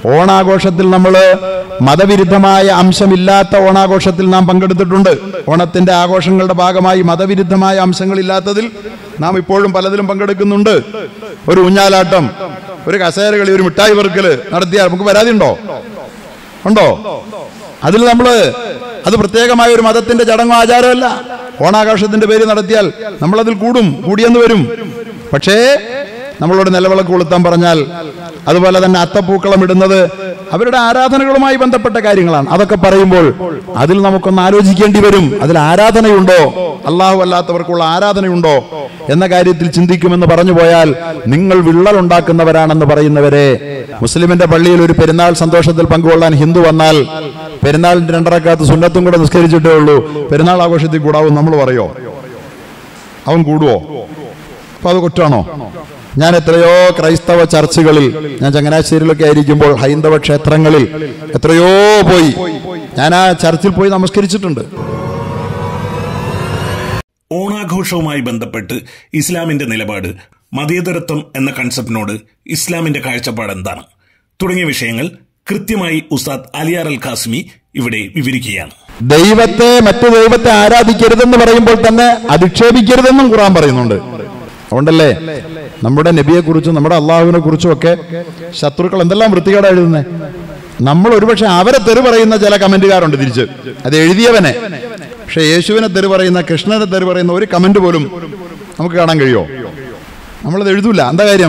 ഓണാഘോഷത്തിൽ നമ്മൾ മതവിരുദ്ധമായ അംശമില്ലാത്ത ഓണാഘോഷത്തിൽ നാം പങ്കെടുത്തിട്ടുണ്ട് ഓണത്തിന്റെ ആഘോഷങ്ങളുടെ ഭാഗമായി മതവിരുദ്ധമായ അംശങ്ങളില്ലാത്തതിൽ നാം ഇപ്പോഴും പലതിലും പങ്കെടുക്കുന്നുണ്ട് ഒരു ഊഞ്ഞാലാട്ടം ഒരു കസേരകളി ഒരു മിഠായി പെറുക്കല് നടത്തിയാൽ നമുക്ക് പരാതി ഉണ്ടോ ഉണ്ടോ അതിൽ നമ്മൾ അത് പ്രത്യേകമായ ഒരു മതത്തിന്റെ ചടങ്ങോ ആചാരമല്ല ഓണാഘോഷത്തിന്റെ പേര് നടത്തിയാൽ നമ്മളതിൽ കൂടും കൂടിയെന്ന് വരും പക്ഷേ നമ്മളോട് നിലവിളക്ക് കൊളുത്താൻ പറഞ്ഞാൽ അതുപോലെ തന്നെ അത്തപ്പൂക്കളം ഇടുന്നത് അവരുടെ ആരാധനകളുമായി ബന്ധപ്പെട്ട കാര്യങ്ങളാണ് അതൊക്കെ പറയുമ്പോൾ അതിൽ നമുക്കൊന്ന് ആലോചിക്കേണ്ടി വരും അതിൽ ആരാധനയുണ്ടോ അള്ളാഹു അല്ലാത്തവർക്കുള്ള ആരാധനയുണ്ടോ എന്ന കാര്യത്തിൽ ചിന്തിക്കുമെന്ന് പറഞ്ഞു പോയാൽ നിങ്ങൾ വിള്ളൽ ഉണ്ടാക്കുന്നവരാണെന്ന് പറയുന്നവരെ മുസ്ലിമിന്റെ പള്ളിയിൽ ഒരു പെരുന്നാൾ സന്തോഷത്തിൽ പങ്കുകൊള്ളാൻ ഹിന്ദു വന്നാൽ പെരുന്നാളിന്റെ രണ്ടരക്കാത്ത് സുന്നത്തും കൂടെ നിസ്കരിച്ചിട്ടേ ഉള്ളൂ പെരുന്നാൾ ആഘോഷത്തിൽ കൂടാവും നമ്മൾ പറയോ അവൻ കൂടുവോ അപ്പൊ അത് കുറ്റമാണോ ഞാൻ എത്രയോ ക്രൈസ്തവ ചർച്ചുകളിൽ ഞാൻ ചങ്ങനാശ്ശേരിയിലൊക്കെ ആയിരിക്കുമ്പോൾ ഹൈന്ദവ ക്ഷേത്രങ്ങളിൽ എത്രയോ പോയി ഞാൻ ആ ചർച്ചിൽ പോയി നമസ്കരിച്ചിട്ടുണ്ട് ഓണാഘോഷവുമായി ബന്ധപ്പെട്ട് ഇസ്ലാമിന്റെ നിലപാട് മതേതരത്വം എന്ന കൺസെപ്റ്റിനോട് ഇസ്ലാമിന്റെ കാഴ്ചപ്പാട് എന്താണ് തുടങ്ങിയ വിഷയങ്ങൾ കൃത്യമായി ഉസ്താദ് അലിയാർ അൽ ഖാസിമി ഇവിടെ വിവരിക്കുകയാണ് ദൈവത്തെ മറ്റു ദൈവത്തെ ആരാധിക്കരുതെന്ന് പറയുമ്പോൾ തന്നെ അധിക്ഷേപിക്കരുതെന്നും ഖുറാൻ പറയുന്നുണ്ട് അതുകൊണ്ടല്ലേ നമ്മുടെ നബിയെ കുറിച്ചും നമ്മുടെ അള്ളാഹുവിനെ കുറിച്ചും ഒക്കെ ശത്രുക്കൾ എന്തെല്ലാം വൃത്തികേടാ എഴുതുന്നേ നമ്മൾ ഒരുപക്ഷെ അവരെ തെറി പറയുന്ന ചില കമന്റുകാരുണ്ട് തിരിച്ച് അത് എഴുതിയവനെ പക്ഷെ യേശുവിനെ തെറി പറയുന്ന കൃഷ്ണനെ തെറി പറയുന്ന ഒരു കമന്റ് പോലും നമുക്ക് കാണാൻ കഴിയോ നമ്മളത് എഴുതൂല എന്താ കാര്യം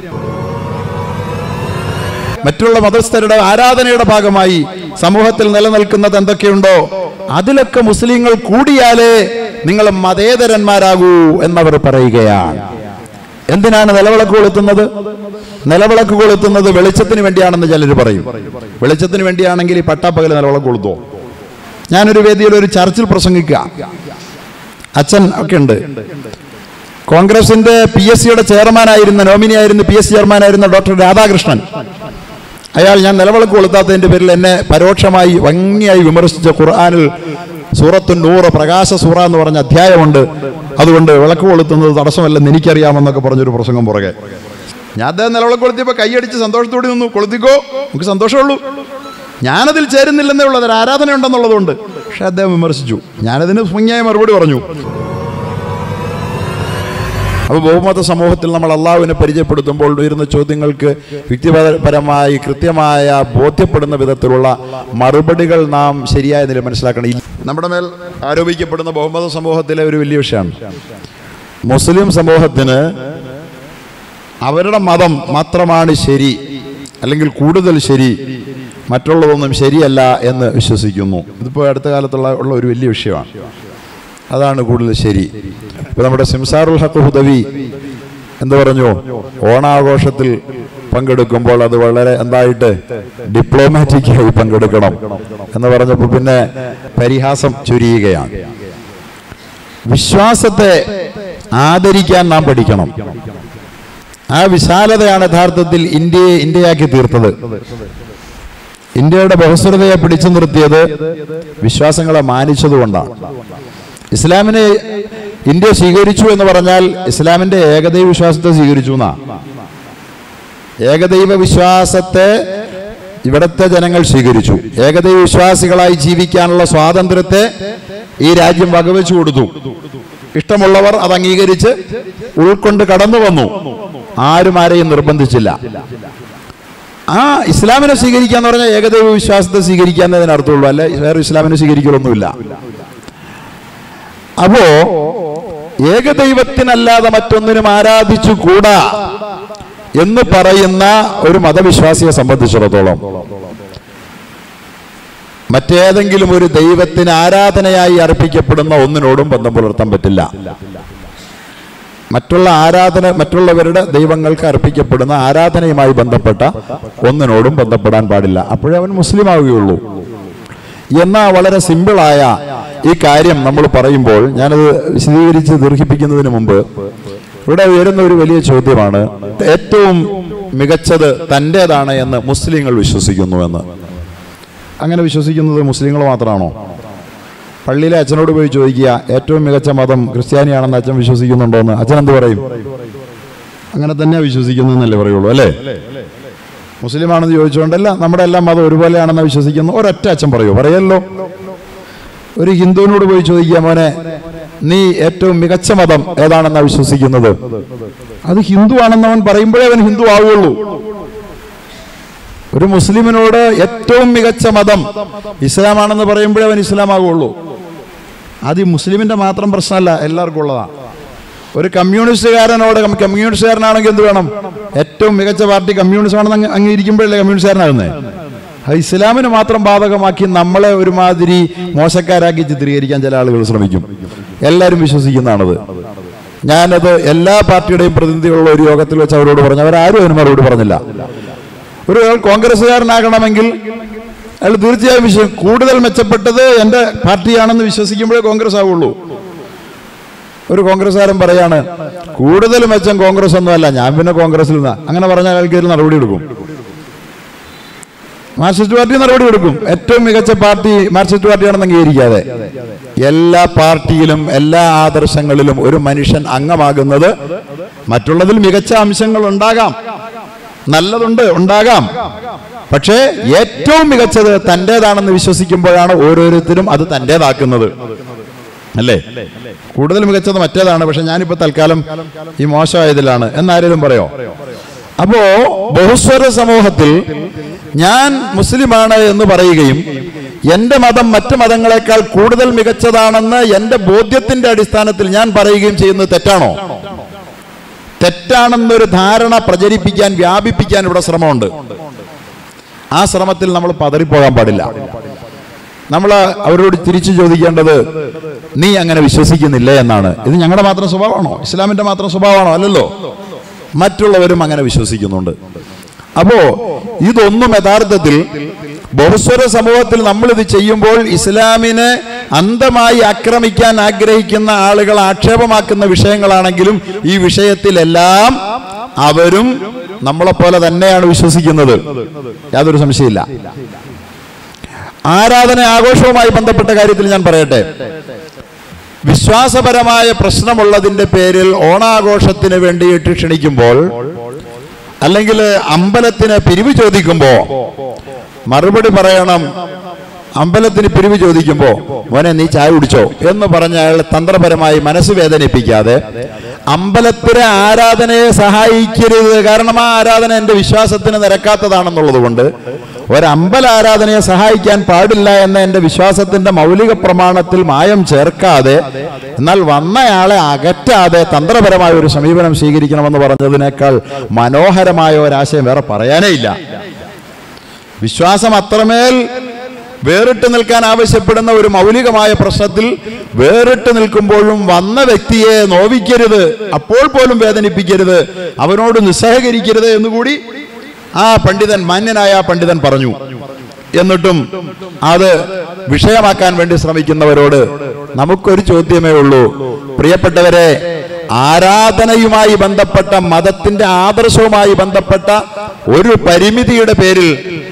മറ്റുള്ള മതസ്ഥരുടെ ആരാധനയുടെ ഭാഗമായി സമൂഹത്തിൽ നിലനിൽക്കുന്നത് എന്തൊക്കെയുണ്ടോ അതിലൊക്കെ മുസ്ലിങ്ങൾ കൂടിയാലേ നിങ്ങൾ മതേതരന്മാരാകൂ എന്നവർ പറയുകയാണ് എന്തിനാണ് നിലവിളക്ക് കൊളുത്തുന്നത് നിലവിളക്ക് കൊളുത്തുന്നത് വെളിച്ചത്തിന് വേണ്ടിയാണെന്ന് ചിലർ പറയും വെളിച്ചത്തിന് വേണ്ടിയാണെങ്കിൽ ഈ പട്ടാപ്പകൽ നിലവിളക്ക് കൊളുത്തോ ഞാനൊരു വേദിയിൽ ഒരു ചർച്ചിൽ പ്രസംഗിക്കുക അച്ഛൻ ഒക്കെ ഉണ്ട് കോൺഗ്രസിന്റെ പി എസ് സിയുടെ ചെയർമാനായിരുന്ന നോമിനി ആയിരുന്ന പി എസ് സി ചെയർമാനായിരുന്ന ഡോക്ടർ രാധാകൃഷ്ണൻ അയാൾ ഞാൻ നിലവിളക്ക് കൊളുത്താത്തതിന്റെ പേരിൽ എന്നെ പരോക്ഷമായി ഭംഗിയായി വിമർശിച്ച ഖുർആാനിൽ സൂറത്തു നൂറ് പ്രകാശ സൂറ എന്ന് പറഞ്ഞ അധ്യായമുണ്ട് അതുകൊണ്ട് വിളക്ക് കൊളുത്തുന്നത് തടസ്സമല്ലെന്ന് എനിക്കറിയാമെന്നൊക്കെ പറഞ്ഞൊരു പ്രസംഗം പുറകെ ഞാൻ അദ്ദേഹം നിലവിളക്ക് കൊളുത്തിയപ്പോൾ കൈയടിച്ച് സന്തോഷത്തോടെ നിന്നു കൊളുത്തിക്കോ നമുക്ക് സന്തോഷമുള്ളൂ ഞാനതിൽ ചേരുന്നില്ലെന്നേ ഉള്ളത് ഒരു ആരാധന ഉണ്ടെന്നുള്ളതുകൊണ്ട് പക്ഷെ അദ്ദേഹം വിമർശിച്ചു ഞാനതിന് ഭംഗിയായ മറുപടി പറഞ്ഞു അപ്പോൾ ബഹുമത സമൂഹത്തിൽ നമ്മൾ അള്ളാഹുവിനെ പരിചയപ്പെടുത്തുമ്പോൾ വരുന്ന ചോദ്യങ്ങൾക്ക് വ്യക്തിപരമായി കൃത്യമായ ബോധ്യപ്പെടുന്ന വിധത്തിലുള്ള മറുപടികൾ നാം ശരിയായ നില മനസ്സിലാക്കണം ഈ നമ്മുടെ മേൽ ആരോപിക്കപ്പെടുന്ന ബഹുമത സമൂഹത്തിലെ ഒരു വലിയ വിഷയമാണ് മുസ്ലിം സമൂഹത്തിന് അവരുടെ മതം മാത്രമാണ് ശരി അല്ലെങ്കിൽ കൂടുതൽ ശരി മറ്റുള്ളതൊന്നും ശരിയല്ല എന്ന് വിശ്വസിക്കുന്നു ഇതിപ്പോൾ അടുത്ത കാലത്തുള്ള ഉള്ള ഒരു വലിയ വിഷയമാണ് അതാണ് കൂടുതൽ ശരി ഇപ്പൊ നമ്മുടെ സിംസാറുൽ ഹക്ക് ഹുദവി എന്ത് പറഞ്ഞു ഓണാഘോഷത്തിൽ പങ്കെടുക്കുമ്പോൾ അത് വളരെ എന്തായിട്ട് ഡിപ്ലോമാറ്റിക്കായി പങ്കെടുക്കണം എന്ന് പറഞ്ഞപ്പോൾ പിന്നെ പരിഹാസം ചുരിയുകയാണ് വിശ്വാസത്തെ ആദരിക്കാൻ നാം പഠിക്കണം ആ വിശാലതയാണ് യഥാർത്ഥത്തിൽ ഇന്ത്യയെ ഇന്ത്യയാക്കി തീർത്തത് ഇന്ത്യയുടെ ബഹുസ്വരതയെ പിടിച്ചു നിർത്തിയത് വിശ്വാസങ്ങളെ മാനിച്ചതുകൊണ്ടാണ് ഇസ്ലാമിനെ ഇന്ത്യ സ്വീകരിച്ചു എന്ന് പറഞ്ഞാൽ ഇസ്ലാമിന്റെ ഏകദൈവ വിശ്വാസത്തെ സ്വീകരിച്ചു എന്നാ ഏകദൈവ വിശ്വാസത്തെ ഇവിടത്തെ ജനങ്ങൾ സ്വീകരിച്ചു ഏകദൈവ വിശ്വാസികളായി ജീവിക്കാനുള്ള സ്വാതന്ത്ര്യത്തെ ഈ രാജ്യം വകവെച്ചു കൊടുത്തു ഇഷ്ടമുള്ളവർ അത് അംഗീകരിച്ച് ഉൾക്കൊണ്ട് കടന്നു വന്നു ആരും ആരെയും നിർബന്ധിച്ചില്ല ആ ഇസ്ലാമിനെ സ്വീകരിക്കുക എന്ന് പറഞ്ഞാൽ ഏകദൈവ വിശ്വാസത്തെ സ്വീകരിക്കുക എന്നതിന് അർത്ഥമുള്ളൂ അല്ലെ വേറെ ഇസ്ലാമിനെ സ്വീകരിക്കലൊന്നുമില്ല അപ്പോ ഏകദൈവത്തിനല്ലാതെ മറ്റൊന്നിനും ആരാധിച്ചു കൂടാ എന്ന് പറയുന്ന ഒരു മതവിശ്വാസിയെ സംബന്ധിച്ചിടത്തോളം മറ്റേതെങ്കിലും ഒരു ദൈവത്തിന് ആരാധനയായി അർപ്പിക്കപ്പെടുന്ന ഒന്നിനോടും ബന്ധം പുലർത്താൻ പറ്റില്ല മറ്റുള്ള ആരാധന മറ്റുള്ളവരുടെ ദൈവങ്ങൾക്ക് അർപ്പിക്കപ്പെടുന്ന ആരാധനയുമായി ബന്ധപ്പെട്ട ഒന്നിനോടും ബന്ധപ്പെടാൻ പാടില്ല അപ്പോഴേ അവൻ മുസ്ലിം ആവുകയുള്ളൂ എന്ന വളരെ സിമ്പിളായ ഈ കാര്യം നമ്മൾ പറയുമ്പോൾ ഞാനത് വിശദീകരിച്ച് ദീർഘിപ്പിക്കുന്നതിന് മുമ്പ് ഇവിടെ ഉയരുന്ന ഒരു വലിയ ചോദ്യമാണ് ഏറ്റവും മികച്ചത് തൻ്റെതാണ് എന്ന് മുസ്ലിങ്ങൾ വിശ്വസിക്കുന്നു എന്ന് അങ്ങനെ വിശ്വസിക്കുന്നത് മുസ്ലിങ്ങൾ മാത്രമാണോ പള്ളിയിലെ അച്ഛനോട് പോയി ചോദിക്കുക ഏറ്റവും മികച്ച മതം ക്രിസ്ത്യാനിയാണെന്ന് അച്ഛൻ വിശ്വസിക്കുന്നുണ്ടോ എന്ന് അച്ഛൻ എന്ത് പറയും അങ്ങനെ തന്നെ വിശ്വസിക്കുന്നു എന്നല്ലേ പറയുള്ളൂ അല്ലേ മുസ്ലിമാണെന്ന് ചോദിച്ചുകൊണ്ടല്ല നമ്മുടെ എല്ലാം മതം ഒരുപോലെയാണെന്ന് വിശ്വസിക്കുന്നു ഒരൊറ്റ അച്ഛൻ പറയൂ പറയല്ലോ ഒരു ഹിന്ദുവിനോട് പോയി ചോദിക്കുക മോനെ നീ ഏറ്റവും മികച്ച മതം ഏതാണെന്നാ വിശ്വസിക്കുന്നത് അത് ഹിന്ദു ആണെന്ന് അവൻ പറയുമ്പോഴേ അവൻ ഹിന്ദു ആവുകയുള്ളൂ ഒരു മുസ്ലിമിനോട് ഏറ്റവും മികച്ച മതം ഇസ്ലാമാണെന്ന് പറയുമ്പോഴേ അവൻ ഇസ്ലാം ആകുള്ളൂ അത് ഈ മുസ്ലിമിന്റെ മാത്രം പ്രശ്നമല്ല എല്ലാവർക്കും ഉള്ളതാണ് ഒരു കമ്മ്യൂണിസ്റ്റുകാരനോട് കം- കമ്മ്യൂണിസ്റ്റുകാരനാണെങ്കിൽ എന്ത് വേണം ഏറ്റവും മികച്ച പാർട്ടി കമ്മ്യൂണിസ്റ്റ് ആണെന്ന് അങ്ങ് അംഗീകരിക്കുമ്പോഴല്ലേ കമ്മ്യൂണിസ്റ്റുകാരനാകുന്നത് അത് ഇസ്ലാമിന് മാത്രം ബാധകമാക്കി നമ്മളെ ഒരുമാതിരി മോശക്കാരാക്കി ചിത്രീകരിക്കാൻ ചില ആളുകൾ ശ്രമിക്കും എല്ലാവരും വിശ്വസിക്കുന്നതാണത് ഞാനത് എല്ലാ പാർട്ടിയുടെയും പ്രതിനിധികളുള്ള ഒരു യോഗത്തിൽ വെച്ച് അവരോട് പറഞ്ഞു അവരാരും അതിന് മറുപടി പറഞ്ഞില്ല ഒരു ആൾ കോൺഗ്രസ്സുകാരനാകണമെങ്കിൽ അയാൾ തീർച്ചയായും വിശ്വ കൂടുതൽ മെച്ചപ്പെട്ടത് എൻ്റെ പാർട്ടിയാണെന്ന് വിശ്വസിക്കുമ്പോഴേ കോൺഗ്രസ് ആവുള്ളൂ ഒരു കോൺഗ്രസ്സുകാരൻ പറയാണ് കൂടുതൽ മെച്ചം കോൺഗ്രസ് ഒന്നുമല്ല ഞാൻ പിന്നെ കോൺഗ്രസിൽ നിന്നാ അങ്ങനെ പറഞ്ഞാൽ അയാൾക്ക് ഇതിൽ നടപടി എടുക്കും മാർക്സിസ്റ്റ് പാർട്ടി നടപടി എടുക്കും ഏറ്റവും മികച്ച പാർട്ടി മാർക്സിസ്റ്റ് പാർട്ടിയാണെന്ന് അംഗീകരിക്കാതെ എല്ലാ പാർട്ടിയിലും എല്ലാ ആദർശങ്ങളിലും ഒരു മനുഷ്യൻ അംഗമാകുന്നത് മറ്റുള്ളതിൽ മികച്ച അംശങ്ങൾ ഉണ്ടാകാം നല്ലതുണ്ട് ഉണ്ടാകാം പക്ഷേ ഏറ്റവും മികച്ചത് തൻ്റെതാണെന്ന് വിശ്വസിക്കുമ്പോഴാണ് ഓരോരുത്തരും അത് തൻ്റെതാക്കുന്നത് അല്ലേ കൂടുതൽ മികച്ചത് മറ്റേതാണ് പക്ഷെ ഞാനിപ്പോ തൽക്കാലം ഈ മോശമായതിലാണ് എന്നാരേലും പറയോ അപ്പോ ബഹുസ്വര സമൂഹത്തിൽ ഞാൻ മുസ്ലിമാണ് എന്ന് പറയുകയും എന്റെ മതം മറ്റു മതങ്ങളെക്കാൾ കൂടുതൽ മികച്ചതാണെന്ന് എന്റെ ബോധ്യത്തിന്റെ അടിസ്ഥാനത്തിൽ ഞാൻ പറയുകയും ചെയ്യുന്നത് തെറ്റാണോ തെറ്റാണെന്നൊരു ധാരണ പ്രചരിപ്പിക്കാൻ വ്യാപിപ്പിക്കാൻ ഇവിടെ ശ്രമമുണ്ട് ആ ശ്രമത്തിൽ നമ്മൾ പതറിപ്പോകാൻ പാടില്ല നമ്മൾ അവരോട് തിരിച്ചു ചോദിക്കേണ്ടത് നീ അങ്ങനെ വിശ്വസിക്കുന്നില്ലേ എന്നാണ് ഇത് ഞങ്ങളുടെ മാത്രം സ്വഭാവമാണോ ഇസ്ലാമിന്റെ മാത്രം സ്വഭാവമാണോ അല്ലല്ലോ മറ്റുള്ളവരും അങ്ങനെ വിശ്വസിക്കുന്നുണ്ട് അപ്പോ ഇതൊന്നും യഥാർത്ഥത്തിൽ ബഹുസ്വര സമൂഹത്തിൽ നമ്മൾ ഇത് ചെയ്യുമ്പോൾ ഇസ്ലാമിനെ അന്ധമായി ആക്രമിക്കാൻ ആഗ്രഹിക്കുന്ന ആളുകൾ ആക്ഷേപമാക്കുന്ന വിഷയങ്ങളാണെങ്കിലും ഈ വിഷയത്തിലെല്ലാം അവരും നമ്മളെപ്പോലെ തന്നെയാണ് വിശ്വസിക്കുന്നത് യാതൊരു സംശയമില്ല ആരാധന ആഘോഷവുമായി ബന്ധപ്പെട്ട കാര്യത്തിൽ ഞാൻ പറയട്ടെ വിശ്വാസപരമായ പ്രശ്നമുള്ളതിന്റെ പേരിൽ ഓണാഘോഷത്തിന് വേണ്ടിയിട്ട് ക്ഷണിക്കുമ്പോൾ അല്ലെങ്കിൽ അമ്പലത്തിന് പിരിവ് ചോദിക്കുമ്പോ മറുപടി പറയണം അമ്പലത്തിന് പിരിവ് ചോദിക്കുമ്പോ മോനെ നീ ചായ കുടിച്ചോ എന്ന് പറഞ്ഞ അയാൾ തന്ത്രപരമായി മനസ്സ് വേദനിപ്പിക്കാതെ അമ്പലത്തിലെ ആരാധനയെ സഹായിക്കരുത് കാരണം ആ ആരാധന എന്റെ വിശ്വാസത്തിന് നിരക്കാത്തതാണെന്നുള്ളത് കൊണ്ട് ഒരമ്പല ആരാധനയെ സഹായിക്കാൻ പാടില്ല എന്ന എന്റെ വിശ്വാസത്തിന്റെ മൗലിക പ്രമാണത്തിൽ മായം ചേർക്കാതെ എന്നാൽ വന്നയാളെ അകറ്റാതെ തന്ത്രപരമായ ഒരു സമീപനം സ്വീകരിക്കണമെന്ന് പറഞ്ഞതിനേക്കാൾ മനോഹരമായ ഒരാശയം വേറെ പറയാനേ ഇല്ല വിശ്വാസം അത്രമേൽ വേറിട്ട് നിൽക്കാൻ ആവശ്യപ്പെടുന്ന ഒരു മൗലികമായ പ്രശ്നത്തിൽ വേറിട്ട് നിൽക്കുമ്പോഴും വന്ന വ്യക്തിയെ നോവിക്കരുത് അപ്പോൾ പോലും വേദനിപ്പിക്കരുത് അവനോട് നിസ്സഹകരിക്കരുത് എന്നുകൂടി ആ പണ്ഡിതൻ മാന്യനായ ആ പണ്ഡിതൻ പറഞ്ഞു എന്നിട്ടും അത് വിഷയമാക്കാൻ വേണ്ടി ശ്രമിക്കുന്നവരോട് നമുക്കൊരു ചോദ്യമേ ഉള്ളൂ പ്രിയപ്പെട്ടവരെ ആരാധനയുമായി ബന്ധപ്പെട്ട മതത്തിന്റെ ആദർശവുമായി ബന്ധപ്പെട്ട ഒരു പരിമിതിയുടെ പേരിൽ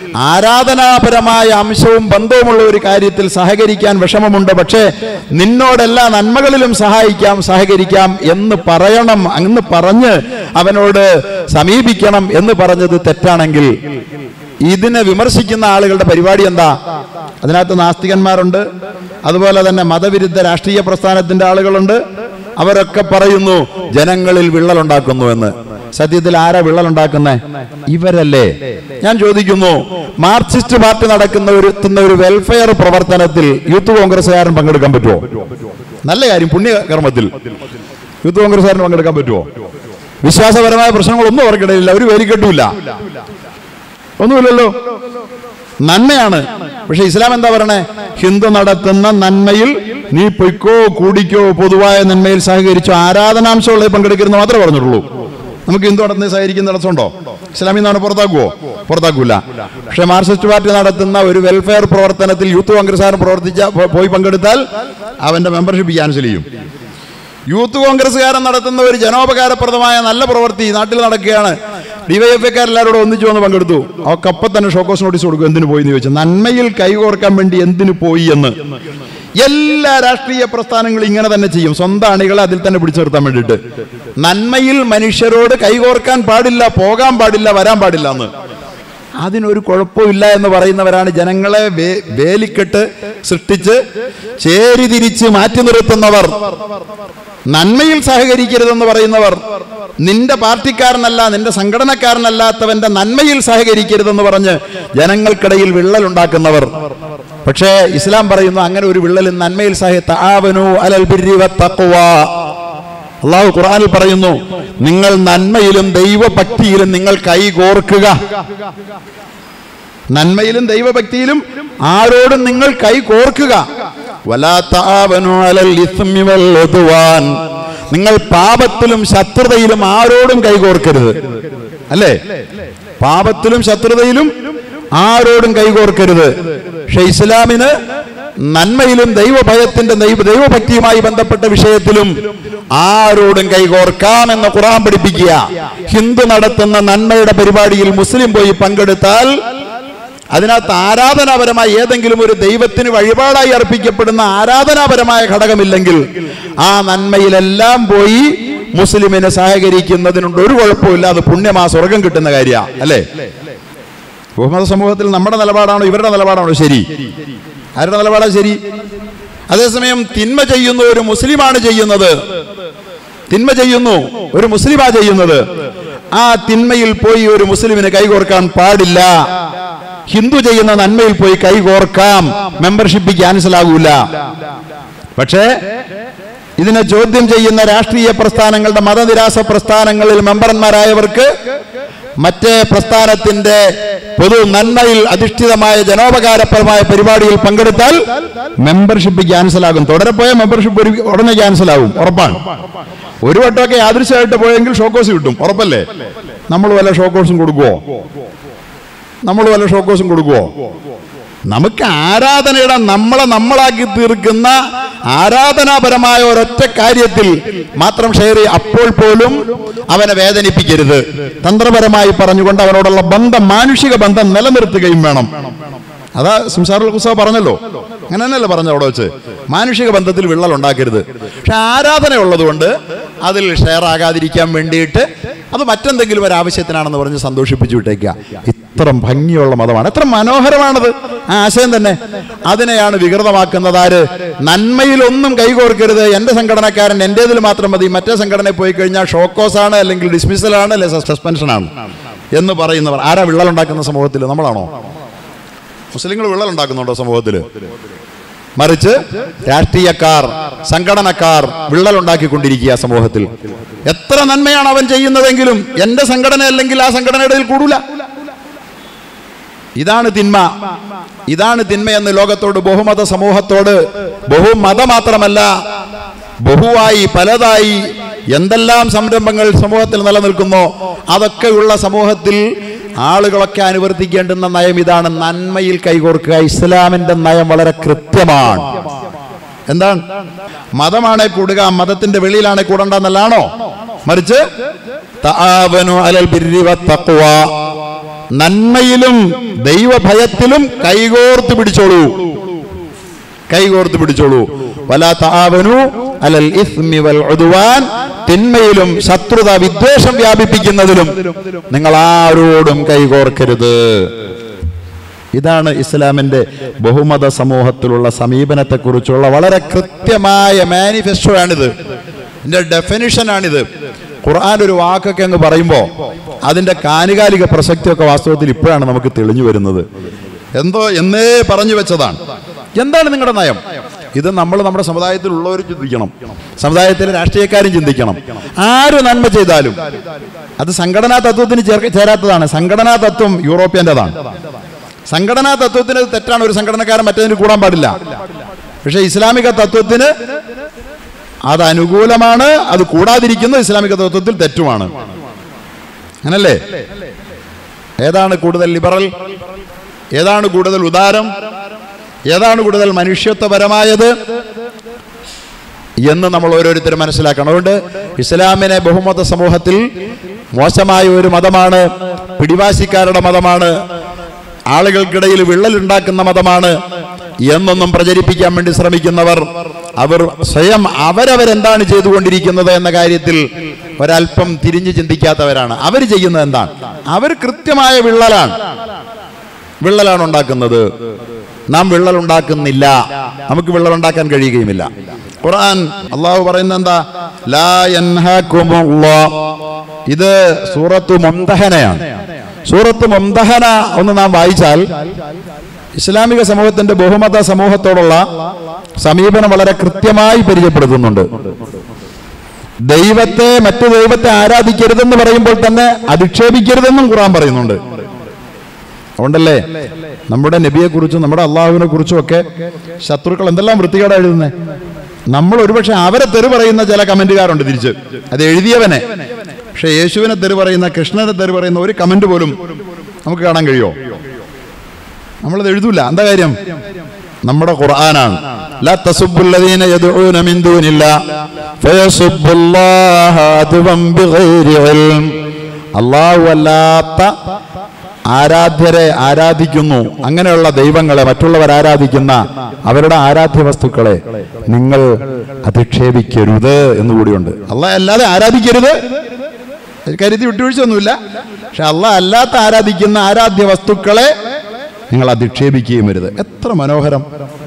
ആരാധനാപരമായ അംശവും ബന്ധവുമുള്ള ഒരു കാര്യത്തിൽ സഹകരിക്കാൻ വിഷമമുണ്ട് പക്ഷേ നിന്നോടെല്ലാ നന്മകളിലും സഹായിക്കാം സഹകരിക്കാം എന്ന് പറയണം എന്ന് പറഞ്ഞ് അവനോട് സമീപിക്കണം എന്ന് പറഞ്ഞത് തെറ്റാണെങ്കിൽ ഇതിനെ വിമർശിക്കുന്ന ആളുകളുടെ പരിപാടി എന്താ അതിനകത്ത് നാസ്തികന്മാരുണ്ട് അതുപോലെ തന്നെ മതവിരുദ്ധ രാഷ്ട്രീയ പ്രസ്ഥാനത്തിന്റെ ആളുകളുണ്ട് അവരൊക്കെ പറയുന്നു ജനങ്ങളിൽ വിള്ളലുണ്ടാക്കുന്നു എന്ന് സത്യത്തിൽ ആരാ വിള്ളലുണ്ടാക്കുന്നേ ഇവരല്ലേ ഞാൻ ചോദിക്കുന്നു മാർക്സിസ്റ്റ് പാർട്ടി നടക്കുന്ന ഒരു എത്തുന്ന ഒരു വെൽഫെയർ പ്രവർത്തനത്തിൽ യൂത്ത് കോൺഗ്രസ്സുകാരൻ പങ്കെടുക്കാൻ പറ്റുമോ നല്ല കാര്യം പുണ്യകർമ്മത്തിൽ യൂത്ത് കോൺഗ്രസ്സുകാരന് പങ്കെടുക്കാൻ പറ്റുമോ വിശ്വാസപരമായ പ്രശ്നങ്ങളൊന്നും അവർക്കിടയില്ല ഒരു വേലിക്കെട്ടുമില്ല ഒന്നുമില്ലല്ലോ നന്മയാണ് പക്ഷെ ഇസ്ലാം എന്താ പറയണേ ഹിന്ദു നടത്തുന്ന നന്മയിൽ നീ പൊയ്ക്കോ കൂടിക്കോ പൊതുവായ നന്മയിൽ സഹകരിച്ചോ ആരാധനാംശമുള്ളത് പങ്കെടുക്കരുത് മാത്രമേ പറഞ്ഞിട്ടുള്ളൂ നമുക്ക് ഹിന്ദു നടത്തുന്ന സഹകരിക്കുന്ന നടത്തുണ്ടോ ഇസ്ലാമിൽ നിന്നാണ് പുറത്താക്കുവോ പുറത്താക്കൂല പക്ഷെ മാർക്സിസ്റ്റ് പാർട്ടി നടത്തുന്ന ഒരു വെൽഫെയർ പ്രവർത്തനത്തിൽ യൂത്ത് കോൺഗ്രസ്സുകാരൻ പ്രവർത്തിച്ച പോ- പോയി പങ്കെടുത്താൽ അവന്റെ മെമ്പർഷിപ്പ് ക്യാൻസൽ ചെയ്യും യൂത്ത് കോൺഗ്രസ്സുകാരൻ നടത്തുന്ന ഒരു ജനോപകാരപ്രദമായ നല്ല പ്രവൃത്തി നാട്ടിൽ നടക്കുകയാണ് ഡിവൈഎഫ്ഐക്കാരെല്ലാവരോടും ഒന്നിച്ചു വന്ന് പങ്കെടുത്തു അവർക്ക് അപ്പം തന്നെ ഷോക്കോസ് നോട്ടീസ് കൊടുക്കും എന്തിനു പോയി എന്ന് ചോദിച്ചു നന്മയിൽ കൈകോർക്കാൻ വേണ്ടി എന്തിനു പോയി എന്ന് എല്ലാ രാഷ്ട്രീയ പ്രസ്ഥാനങ്ങളും ഇങ്ങനെ തന്നെ ചെയ്യും സ്വന്തം അണികളെ അതിൽ തന്നെ പിടിച്ചു നിർത്താൻ വേണ്ടിയിട്ട് നന്മയിൽ മനുഷ്യരോട് കൈകോർക്കാൻ പാടില്ല പോകാൻ പാടില്ല വരാൻ പാടില്ല എന്ന് അതിനൊരു കുഴപ്പമില്ല എന്ന് പറയുന്നവരാണ് ജനങ്ങളെ വേ- വേലിക്കെട്ട് സൃഷ്ടിച്ച് ചേരിതിരിച്ച് മാറ്റി നിർത്തുന്നവർ നന്മയിൽ സഹകരിക്കരുതെന്ന് പറയുന്നവർ നിന്റെ പാർട്ടിക്കാരനല്ല നിന്റെ സംഘടനക്കാരനല്ലാത്തവന്റെ നന്മയിൽ സഹകരിക്കരുതെന്ന് പറഞ്ഞ് ജനങ്ങൾക്കിടയിൽ വിള്ളൽ ഉണ്ടാക്കുന്നവർ പക്ഷേ ഇസ്ലാം പറയുന്നു അങ്ങനെ ഒരു വിള്ളലും നന്മയിൽ സഹ തആവനു അലൽ ബിർരി വത്തഖ്വ അള്ളാഹു ഖുർആനിൽ പറയുന്നു നിങ്ങൾ നന്മയിലും ദൈവഭക്തിയിലും നിങ്ങൾ കൈ കോർക്കുക നന്മയിലും ദൈവഭക്തിയിലും ആരോടും നിങ്ങൾ കൈ കോർക്കുക വലാ തആവനു അലൽ ഇസ്മി വൽ ഉദ്വാൻ നിങ്ങൾ പാപത്തിലും ശത്രുതയിലും ആരോടും കൈകോർക്കരുത് അല്ലേ പാപത്തിലും ശത്രുതയിലും ആരോടും കൈകോർക്കരുത് പക്ഷെ ഇസ്ലാമിന് നന്മയിലും ദൈവഭയത്തിന്റെ ദൈവ ദൈവഭക്തിയുമായി ബന്ധപ്പെട്ട വിഷയത്തിലും ആരോടും കൈകോർക്കാം എന്ന് ഖുറാൻ പഠിപ്പിക്കുക ഹിന്ദു നടത്തുന്ന നന്മയുടെ പരിപാടിയിൽ മുസ്ലിം പോയി പങ്കെടുത്താൽ അതിനകത്ത് ആരാധനാപരമായ ഏതെങ്കിലും ഒരു ദൈവത്തിന് വഴിപാടായി അർപ്പിക്കപ്പെടുന്ന ആരാധനാപരമായ ഘടകമില്ലെങ്കിൽ ആ നന്മയിലെല്ലാം പോയി മുസ്ലിമിനെ സഹകരിക്കുന്നതിനുണ്ട് ഒരു കുഴപ്പമില്ല അത് പുണ്യമാ സ്വർഗം കിട്ടുന്ന കാര്യമാണ് അല്ലേ ബഹുമത സമൂഹത്തിൽ നമ്മുടെ നിലപാടാണോ ഇവരുടെ നിലപാടാണോ ശരി ആരുടെ നിലപാടാണ് ശരി അതേസമയം തിന്മ ചെയ്യുന്ന ഒരു മുസ്ലിമാണ് ചെയ്യുന്നത് തിന്മ ചെയ്യുന്നു ഒരു മുസ്ലിമാ ചെയ്യുന്നത് ആ തിന്മയിൽ പോയി ഒരു മുസ്ലിമിന് കൈകോർക്കാൻ പാടില്ല ഹിന്ദു ചെയ്യുന്ന നന്മയിൽ പോയി കൈകോർക്കാം മെമ്പർഷിപ്പ് ക്യാൻസൽ ആകൂല പക്ഷേ ഇതിനെ ചോദ്യം ചെയ്യുന്ന രാഷ്ട്രീയ പ്രസ്ഥാനങ്ങളുടെ മതനിരാസ പ്രസ്ഥാനങ്ങളിൽ മെമ്പർമാരായവർക്ക് മറ്റേ പ്രസ്ഥാനത്തിന്റെ പൊതു നന്മയിൽ അധിഷ്ഠിതമായ ജനോപകാരപരമായ പരിപാടിയിൽ പങ്കെടുത്താൽ മെമ്പർഷിപ്പ് ക്യാൻസൽ ആകും തുടരെ പോയ മെമ്പർഷിപ്പ് ഒരു ഉടനെ ക്യാൻസൽ ആകും ഉറപ്പാണ് ഒരു വട്ടമൊക്കെ യാദൃശ്യമായിട്ട് പോയെങ്കിൽ ഷോക്കോസ് കിട്ടും ഉറപ്പല്ലേ നമ്മൾ വല്ല ഷോക്കോസും കൊടുക്കുവോ നമ്മൾ വല്ല ഷോക്കോസും കൊടുക്കുവോ നമുക്ക് ആരാധനയുടെ നമ്മളെ നമ്മളാക്കി തീർക്കുന്ന ആരാധനാപരമായ ഒരൊറ്റ കാര്യത്തിൽ മാത്രം ഷെയർ ചെയ്യ അപ്പോൾ പോലും അവനെ വേദനിപ്പിക്കരുത് തന്ത്രപരമായി പറഞ്ഞുകൊണ്ട് അവനോടുള്ള ബന്ധം മാനുഷിക ബന്ധം നിലനിർത്തുകയും വേണം അതാ സംസാറുൽ കുസ പറഞ്ഞല്ലോ അങ്ങനെ തന്നെയല്ലേ പറഞ്ഞ അവിടെ വെച്ച് മാനുഷിക ബന്ധത്തിൽ വിള്ളൽ ഉണ്ടാക്കരുത് പക്ഷെ ആരാധന ഉള്ളതുകൊണ്ട് അതിൽ ഷെയർ ആകാതിരിക്കാൻ വേണ്ടിയിട്ട് അത് മറ്റെന്തെങ്കിലും ഒരു ആവശ്യത്തിനാണെന്ന് പറഞ്ഞ് സന്തോഷിപ്പിച്ചു വിട്ടേക്കുക ഇത്ര ഭംഗിയുള്ള മതമാണ് എത്ര മനോഹരമാണത് ആ ആശയം തന്നെ അതിനെയാണ് വികൃതമാക്കുന്നത് ആര് നന്മയിലൊന്നും കൈകോർക്കരുത് എന്റെ സംഘടനക്കാരൻ എന്റേതിൽ മാത്രം മതി മറ്റേ സംഘടനയിൽ പോയി കഴിഞ്ഞാൽ ഷോക്കോസ് ആണ് അല്ലെങ്കിൽ ഡിസ്മിസൽ ആണ് അല്ലെങ്കിൽ സസ്പെൻഷൻ ആണ് എന്ന് പറയുന്നവർ ആരാ വിള്ളൽ ഉണ്ടാക്കുന്ന സമൂഹത്തിൽ നമ്മളാണോ മുസ്ലിങ്ങൾ വിള്ളൽ ഉണ്ടാക്കുന്നുണ്ടോ സമൂഹത്തിൽ മറിച്ച് രാഷ്ട്രീയക്കാർ സംഘടനക്കാർ വിള്ളൽ ഉണ്ടാക്കിക്കൊണ്ടിരിക്കുക സമൂഹത്തിൽ എത്ര നന്മയാണ് അവൻ ചെയ്യുന്നതെങ്കിലും എന്റെ സംഘടന അല്ലെങ്കിൽ ആ സംഘടനയുടെ ഇടയിൽ കൂടൂല ഇതാണ് തിന്മ ഇതാണ് തിന്മയെന്ന് ലോകത്തോട് ബഹുമത സമൂഹത്തോട് ബഹുമത മാത്രമല്ല ബഹുവായി പലതായി എന്തെല്ലാം സംരംഭങ്ങൾ സമൂഹത്തിൽ നിലനിൽക്കുന്നോ അതൊക്കെയുള്ള സമൂഹത്തിൽ ആളുകളൊക്കെ അനുവർത്തിക്കേണ്ടുന്ന നയം ഇതാണ് നന്മയിൽ കൈകോർക്കുക ഇസ്ലാമിന്റെ നയം വളരെ കൃത്യമാണ് എന്താണ് മതമാണെ കൂടുക മതത്തിന്റെ വെളിയിലാണെ കൂടണ്ടെന്നല്ലാണോ മറിച്ച് തആവനു അലൽ ബിർരി വത്തഖ്വ. നന്മയിലും ദൈവഭയത്തിലും കൈകോർത്ത് പിടിച്ചോളൂ കൈകോർത്ത് പിടിച്ചോളൂ വലാ തആവനു അലൽ ഇസ്മി വൽ ഉദ്വാൻ തിന്മയിലും ശത്രുത വിദ്വേഷം വ്യാപിപ്പിക്കുന്നതിലും നിങ്ങൾ ആരോടും കൈകോർക്കരുത് ഇതാണ് ഇസ്ലാമിന്റെ ബഹുമത സമൂഹത്തിലുള്ള സമീപനത്തെക്കുറിച്ചുള്ള വളരെ കൃത്യമായ മാനിഫെസ്റ്റോ ആണിത് ഇതിന്റെ ഡെഫിനിഷനാണിത് ഖുർആൻ ഒരു വാക്കൊക്കെ അങ്ങ് പറയുമ്പോൾ അതിന്റെ കാനുകാലിക പ്രസക്തിയൊക്കെ വാസ്തവത്തിൽ ഇപ്പോഴാണ് നമുക്ക് തെളിഞ്ഞു വരുന്നത് എന്തോ എന്നേ പറഞ്ഞു വെച്ചതാണ് എന്താണ് നിങ്ങളുടെ നയം ഇത് നമ്മൾ നമ്മുടെ സമുദായത്തിലുള്ളവർ ചിന്തിക്കണം സമുദായത്തിലെ രാഷ്ട്രീയക്കാരും ചിന്തിക്കണം ആര് നന്മ ചെയ്താലും അത് സംഘടനാ തത്വത്തിന് ചേർക്ക- ചേരാത്തതാണ് സംഘടനാ തത്വം യൂറോപ്യൻ്റെതാണ് സംഘടനാ തത്വത്തിന് അത് തെറ്റാണ് ഒരു സംഘടനക്കാരൻ മറ്റേതിന് കൂടാൻ പാടില്ല പക്ഷെ ഇസ്ലാമിക തത്വത്തിന് അത് അനുകൂലമാണ് അത് കൂടാതിരിക്കുന്നത് ഇസ്ലാമിക തത്വത്തിൽ തെറ്റുമാണ് അങ്ങനല്ലേ ഏതാണ് കൂടുതൽ ലിബറൽ ഏതാണ് കൂടുതൽ ഉദാരം ഏതാണ് കൂടുതൽ മനുഷ്യത്വപരമായത് എന്ന് നമ്മൾ ഓരോരുത്തരും മനസ്സിലാക്കണം അതുകൊണ്ട് ഇസ്ലാമിനെ ബഹുമത സമൂഹത്തിൽ മോശമായ ഒരു മതമാണ് പിടിവാശിക്കാരുടെ മതമാണ് ആളുകൾക്കിടയിൽ വിള്ളലുണ്ടാക്കുന്ന മതമാണ് എന്നൊന്നും പ്രചരിപ്പിക്കാൻ വേണ്ടി ശ്രമിക്കുന്നവർ അവർ സ്വയം അവരവരെന്താണ് ചെയ്തുകൊണ്ടിരിക്കുന്നത് എന്ന കാര്യത്തിൽ ഒരല്പം തിരിഞ്ഞു ചിന്തിക്കാത്തവരാണ് അവർ ചെയ്യുന്നത് എന്താണ് അവർ കൃത്യമായ വിള്ളലാണ് വിള്ളലാണ് ഉണ്ടാക്കുന്നത് നാം വിള്ളൽ ഉണ്ടാക്കുന്നില്ല നമുക്ക് വിള്ളൽ ഉണ്ടാക്കാൻ കഴിയുകയുമില്ല ഖുർആൻ അള്ളാഹു പറയുന്നത് എന്താ ലാ യൻഹാകുമുല്ലാ. ഇത് സൂറത്ത് മുംതഹനയാണ് സൂറത്ത് മുംതഹന ഒന്ന് നാം വായിച്ചാൽ ഇസ്ലാമിക സമൂഹത്തിന്റെ ബഹുമത സമൂഹത്തോടുള്ള സമീപനം വളരെ കൃത്യമായി പരിചയപ്പെടുത്തുന്നുണ്ട് ദൈവത്തെ മറ്റു ദൈവത്തെ ആരാധിക്കരുതെന്ന് പറയുമ്പോൾ തന്നെ അധിക്ഷേപിക്കരുതെന്നും ഖുർആൻ പറയുന്നുണ്ട് അതുകൊണ്ടല്ലേ നമ്മുടെ നബിയെ കുറിച്ചും നമ്മുടെ അള്ളാഹുവിനെ കുറിച്ചും ഒക്കെ ശത്രുക്കൾ എന്തെല്ലാം വൃത്തികേടാ എഴുതുന്നത് നമ്മൾ ഒരുപക്ഷെ അവരെ തെറി പറയുന്ന ചില കമന്റുകാരുണ്ട് തിരിച്ച് അത് എഴുതിയവനെ പക്ഷെ യേശുവിനെ തെറി പറയുന്ന കൃഷ്ണനെ തെറി പറയുന്ന ഒരു കമന്റ് പോലും നമുക്ക് കാണാൻ കഴിയുമോ നമ്മളത് എഴുതൂല എന്താ കാര്യം നമ്മുടെ ഖുർആനാണ് ലാ തസുബ്ബുല്ലദീന യദ്ഊന മിൻ ദൂനില്ലാ ഫയസുബ്ബുല്ലാഹ അദ്വം ബിഗൈരി ഇൽം അല്ലാഹു അല്ലാത്ത ആരാധ്യരെ ആരാധിക്കുന്നു അങ്ങനെയുള്ള ദൈവങ്ങളെ മറ്റുള്ളവർ ആരാധിക്കുന്ന അവരുടെ ആരാധ്യ വസ്തുക്കളെ നിങ്ങൾ അധിക്ഷേപിക്കരുത് എന്നുകൂടിയുണ്ട് അള്ളാഹ് അല്ലാതെ ആരാധിക്കരുത് കരുതി വിട്ടുവീഴ്ചയൊന്നുമില്ല പക്ഷെ അള്ളാഹ് അല്ലാത്ത ആരാധിക്കുന്ന ആരാധ്യ വസ്തുക്കളെ നിങ്ങൾ അധിക്ഷേപിക്കുകയും വരുത് എത്ര മനോഹരം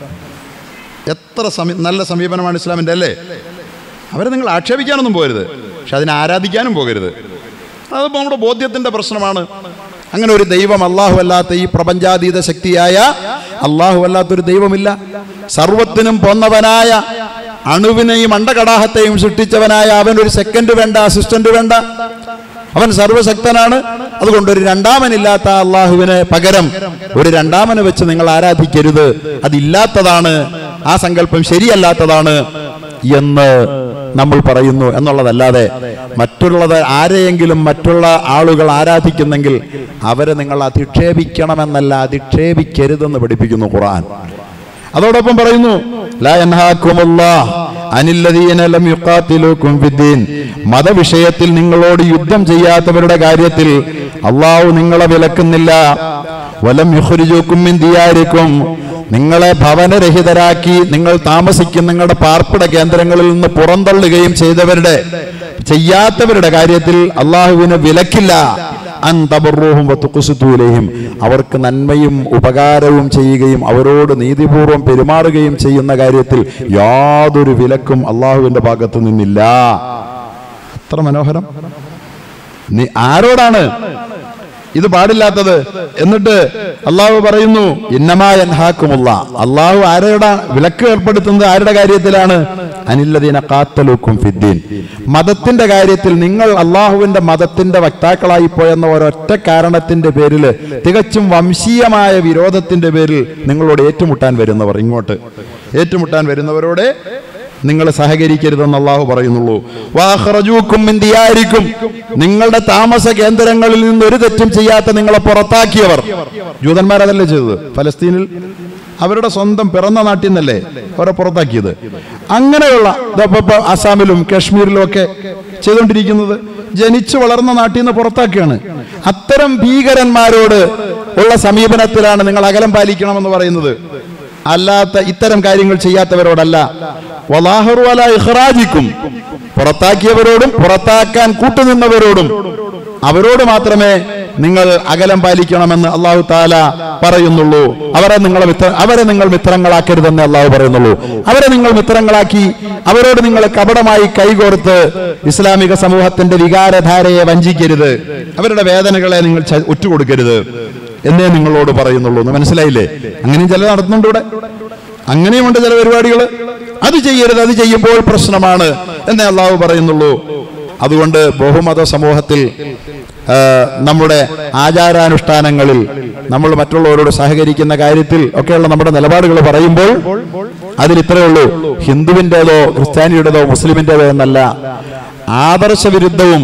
എത്ര സമീ നല്ല സമീപനമാണ് ഇസ്ലാമിൻ്റെ അല്ലേ അവരെ നിങ്ങൾ ആക്ഷേപിക്കാനൊന്നും പോകരുത് പക്ഷെ അതിനെ ആരാധിക്കാനും പോകരുത് അതിപ്പോൾ നമ്മുടെ ബോധ്യത്തിൻ്റെ പ്രശ്നമാണ് അങ്ങനെ ഒരു ദൈവം അള്ളാഹു അല്ലാത്ത ഈ പ്രപഞ്ചാതീത ശക്തിയായ അള്ളാഹു അല്ലാത്തൊരു ദൈവമില്ല സർവത്തിനും പോന്നവനായ അണുവിനെയും അണ്ടകടാഹത്തെയും സൃഷ്ടിച്ചവനായ അവൻ ഒരു സെക്കൻഡ് വേണ്ട അസിസ്റ്റന്റ് വേണ്ട അവൻ സർവശക്തനാണ് അതുകൊണ്ട് ഒരു രണ്ടാമനില്ലാത്ത അള്ളാഹുവിന് പകരം ഒരു രണ്ടാമനെ വെച്ച് നിങ്ങൾ ആരാധിക്കരുത് അതില്ലാത്തതാണ് ആ സങ്കല്പം ശരിയല്ലാത്തതാണ് എന്ന് നമ്മൾ പറയുന്നു എന്നുള്ളതല്ലാതെ മറ്റുള്ളത് ആരെയെങ്കിലും മറ്റുള്ള ആളുകൾ ആരാധിക്കുന്നെങ്കിൽ അവരെ നിങ്ങൾ അധിക്ഷേപിക്കണമെന്നല്ല അധിക്ഷേപിക്കരുതെന്ന് പഠിപ്പിക്കുന്നു ഖുർആൻ അതോടൊപ്പം പറയുന്നു ലാ യൻഹാക്കുമുല്ലാഹ് അനില്ലദീന ലം യുഖാതിലൂക്കും ഫിദ്ദീൻ മതവിഷയത്തിൽ നിങ്ങളോട് യുദ്ധം ചെയ്യാത്തവരുടെ കാര്യത്തിൽ അള്ളാഹു നിങ്ങളെ വിലക്കുന്നില്ല വലം യുഖ്രിജൂക്കും മിൻ ദിയാരിക്കും നിങ്ങളെ ഭവനരഹിതരാക്കി നിങ്ങൾ താമസിക്കുന്ന നിങ്ങളുടെ പാർപ്പിട കേന്ദ്രങ്ങളിൽ നിന്ന് പുറന്തള്ളുകയും ചെയ്തവരുടെ ചെയ്യാത്തവരുടെ കാര്യത്തിൽ അള്ളാഹുവിന് വിലക്കില്ല അന്തബറൂഹും വത്തുക്കുസുത്തൂലയും അവർക്ക് നന്മയും ഉപകാരവും ചെയ്യുകയും അവരോട് നീതിപൂർവം പെരുമാറുകയും ചെയ്യുന്ന കാര്യത്തിൽ യാതൊരു വിലക്കും അള്ളാഹുവിന്റെ ഭാഗത്തു നിന്നില്ല എത്ര മനോഹരം നീ ആരോടാണ് ഇത് പാടില്ലാത്തത് എന്നിട്ട് അള്ളാഹു പറയുന്നു ഇന്നമായൻഹാക്കുമുള്ള അള്ളാഹു ആരോടാ വിലക്ക് ഏർപ്പെടുത്തുന്നത് ആരുടെ കാര്യത്തിലാണ് അനില്ലദീന കാത്തലൂക്കും ഫിദ്ദീൻ മതത്തിന്റെ കാര്യത്തിൽ നിങ്ങൾ അള്ളാഹുവിന്റെ മതത്തിന്റെ വക്താക്കളായി പോയെന്ന ഒരൊറ്റ കാരണത്തിന്റെ പേരിൽ തികച്ചും വംശീയമായ വിരോധത്തിന്റെ പേരിൽ നിങ്ങളോട് ഏറ്റുമുട്ടാൻ വരുന്നവർ ഇങ്ങോട്ട് ഏറ്റുമുട്ടാൻ വരുന്നവരോട് നിങ്ങൾ സഹകരിക്കരുതെന്ന് അള്ളാഹു പറയുന്നുള്ളൂ വാഹ്റജൂക്കും മിൻ ദിയാരിക്കും നിങ്ങളുടെ താമസ കേന്ദ്രങ്ങളിൽ നിന്ന് ഒരു തെറ്റും ചെയ്യാത്ത നിങ്ങളെ പുറത്താക്കിയവർ ജൂതന്മാരതല്ലേ ചെയ്തത് ഫലസ്തീനിൽ അവരുടെ സ്വന്തം പിറന്ന നാട്ടിൽ നിന്നല്ലേ അവരെ പുറത്താക്കിയത് അങ്ങനെയുള്ള ദാ ഇപ്പൊ- ഇപ്പൊ അസാമിലും കാശ്മീരിലും ഒക്കെ ചെയ്തുകൊണ്ടിരിക്കുന്നത് ജനിച്ചു വളർന്ന നാട്ടിൽ നിന്ന് പുറത്താക്കുകയാണ് അത്തരം ഭീകരന്മാരോട് ഉള്ള സമീപനത്തിലാണ് നിങ്ങൾ അകലം പാലിക്കണമെന്ന് പറയുന്നത് അല്ലാത്ത ഇത്തരം കാര്യങ്ങൾ ചെയ്യാത്തവരോടല്ല വലാഹറു അല ഇഖ്റാജിക്കും പുറത്താക്കിയവരോടും പുറത്താക്കാൻ കൂട്ടുനിന്നവരോടും അവരോട് മാത്രമേ നിങ്ങൾ അകലം പാലിക്കണമെന്ന് അള്ളാഹു താല പറയുന്നുള്ളൂ അവരെ നിങ്ങളെ മിത്ര അവരെ നിങ്ങൾ മിത്രങ്ങളാക്കരുതെന്ന് അള്ളാഹു പറയുന്നുള്ളൂ അവരെ നിങ്ങൾ മിത്രങ്ങളാക്കി അവരോട് നിങ്ങൾ കപടമായി കൈകോർത്ത് ഇസ്ലാമിക സമൂഹത്തിന്റെ വികാരധാരയെ വഞ്ചിക്കരുത് അവരുടെ വേദനകളെ നിങ്ങൾ ച- ഒറ്റുകൊടുക്കരുത് എന്നേ നിങ്ങളോട് പറയുന്നുള്ളൂ എന്ന് മനസ്സിലായില്ലേ അങ്ങനെയും ചില നടത്തുന്നുണ്ട് ഇവിടെ അങ്ങനെയുമുണ്ട് ചില പരിപാടികൾ അത് ചെയ്യരുത് അത് ചെയ്യുമ്പോൾ പ്രശ്നമാണ് എന്നേ അള്ളാഹു പറയുന്നുള്ളൂ അതുകൊണ്ട് ബഹുമത സമൂഹത്തിൽ ആ, നമ്മുടെ ആചാരാനുഷ്ഠാനങ്ങളിൽ നമ്മൾ മറ്റുള്ളവരോട് സഹകരിക്കുന്ന കാര്യത്തിൽ ഒക്കെയുള്ള നമ്മുടെ നിലപാടുകൾ പറയുമ്പോൾ അതിൽ ഇത്രയേ ഉള്ളൂ ഹിന്ദുവിൻ്റെതോ ക്രിസ്ത്യാനിയുടേതോ മുസ്ലിമിൻ്റെതോ എന്നല്ല ആദർശവിരുദ്ധവും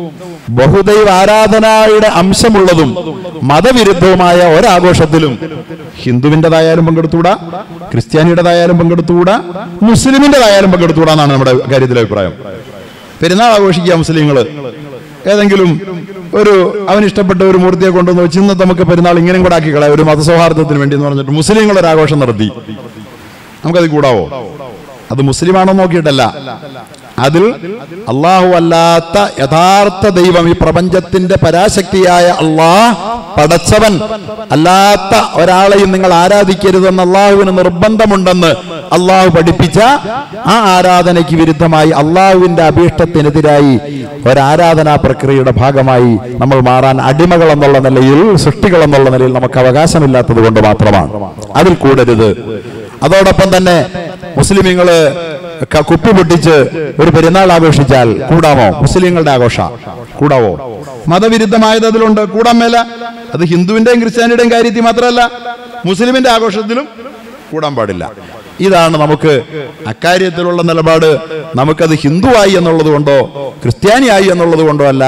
ബഹുദൈവ ആരാധനയുടെ അംശമുള്ളതും മതവിരുദ്ധവുമായ ഒരാഘോഷത്തിലും ഹിന്ദുവിൻ്റെതായാലും പങ്കെടുത്തുകൂടാ ക്രിസ്ത്യാനിയുടേതായാലും പങ്കെടുത്തുകൂടാ മുസ്ലിമിൻ്റെതായാലും പങ്കെടുത്തുകൂടാ എന്നാണ് നമ്മുടെ കാര്യത്തിലെ അഭിപ്രായം പെരുന്നാൾ ആഘോഷിക്കുക മുസ്ലിങ്ങൾ ഏതെങ്കിലും ഒരു അവന് ഇഷ്ടപ്പെട്ട ഒരു മൂർത്തിയെ കൊണ്ടുവന്ന് വെച്ച് ഇന്നത്തെ നമുക്ക് പെരുന്നാൾ ഇങ്ങനെയും കൂടെ ആക്കി കളയാം ഒരു മതസൗഹാർദ്ദത്തിന് വേണ്ടി എന്ന് പറഞ്ഞിട്ട് മുസ്ലിങ്ങൾ ഒരു ആഘോഷം നടത്തി നമുക്കത് കൂടാവോ അത് മുസ്ലിമാണോ നോക്കിയിട്ടല്ല അതിൽ അള്ളാഹു അല്ലാത്ത യഥാർത്ഥ ദൈവം ഈ പ്രപഞ്ചത്തിന്റെ പരാശക്തിയായ അള്ളാഹ് പടച്ചവൻ അല്ലാത്ത ഒരാളെയും നിങ്ങൾ ആരാധിക്കരുതെന്ന് അള്ളാഹുവിന് നിർബന്ധമുണ്ടെന്ന് അള്ളാഹു പഠിപ്പിച്ച ആ ആരാധനയ്ക്ക് വിരുദ്ധമായി അള്ളാഹുവിന്റെ അഭീഷ്ടത്തിനെതിരായി ഒരാരാധനാ പ്രക്രിയയുടെ ഭാഗമായി നമ്മൾ മാറാൻ അടിമകൾ എന്നുള്ള നിലയിൽ സൃഷ്ടികൾ എന്നുള്ള നിലയിൽ നമുക്ക് അവകാശമില്ലാത്തത് കൊണ്ട് മാത്രമാണ് അതിൽ കൂടരുത് അതോടൊപ്പം തന്നെ മുസ്ലിമീങ്ങള് ക- കുപ്പി പൊട്ടിച്ച് ഒരു പെരുന്നാൾ ആഘോഷിച്ചാൽ കൂടാമോ മുസ്ലിങ്ങളുടെ ആഘോഷ കൂടാവോ മതവിരുദ്ധമായത് അതിലുണ്ട് കൂടാൻ മേല അത് ഹിന്ദുവിന്റെയും ക്രിസ്ത്യാനിയുടെയും കാര്യത്തിൽ മാത്രമല്ല മുസ്ലിമിന്റെ ആഘോഷത്തിലും കൂടാൻ പാടില്ല ഇതാണ് നമുക്ക് അക്കാര്യത്തിലുള്ള നിലപാട് നമുക്കത് ഹിന്ദുവായി എന്നുള്ളത് കൊണ്ടോ ക്രിസ്ത്യാനിയായി എന്നുള്ളത് കൊണ്ടോ അല്ല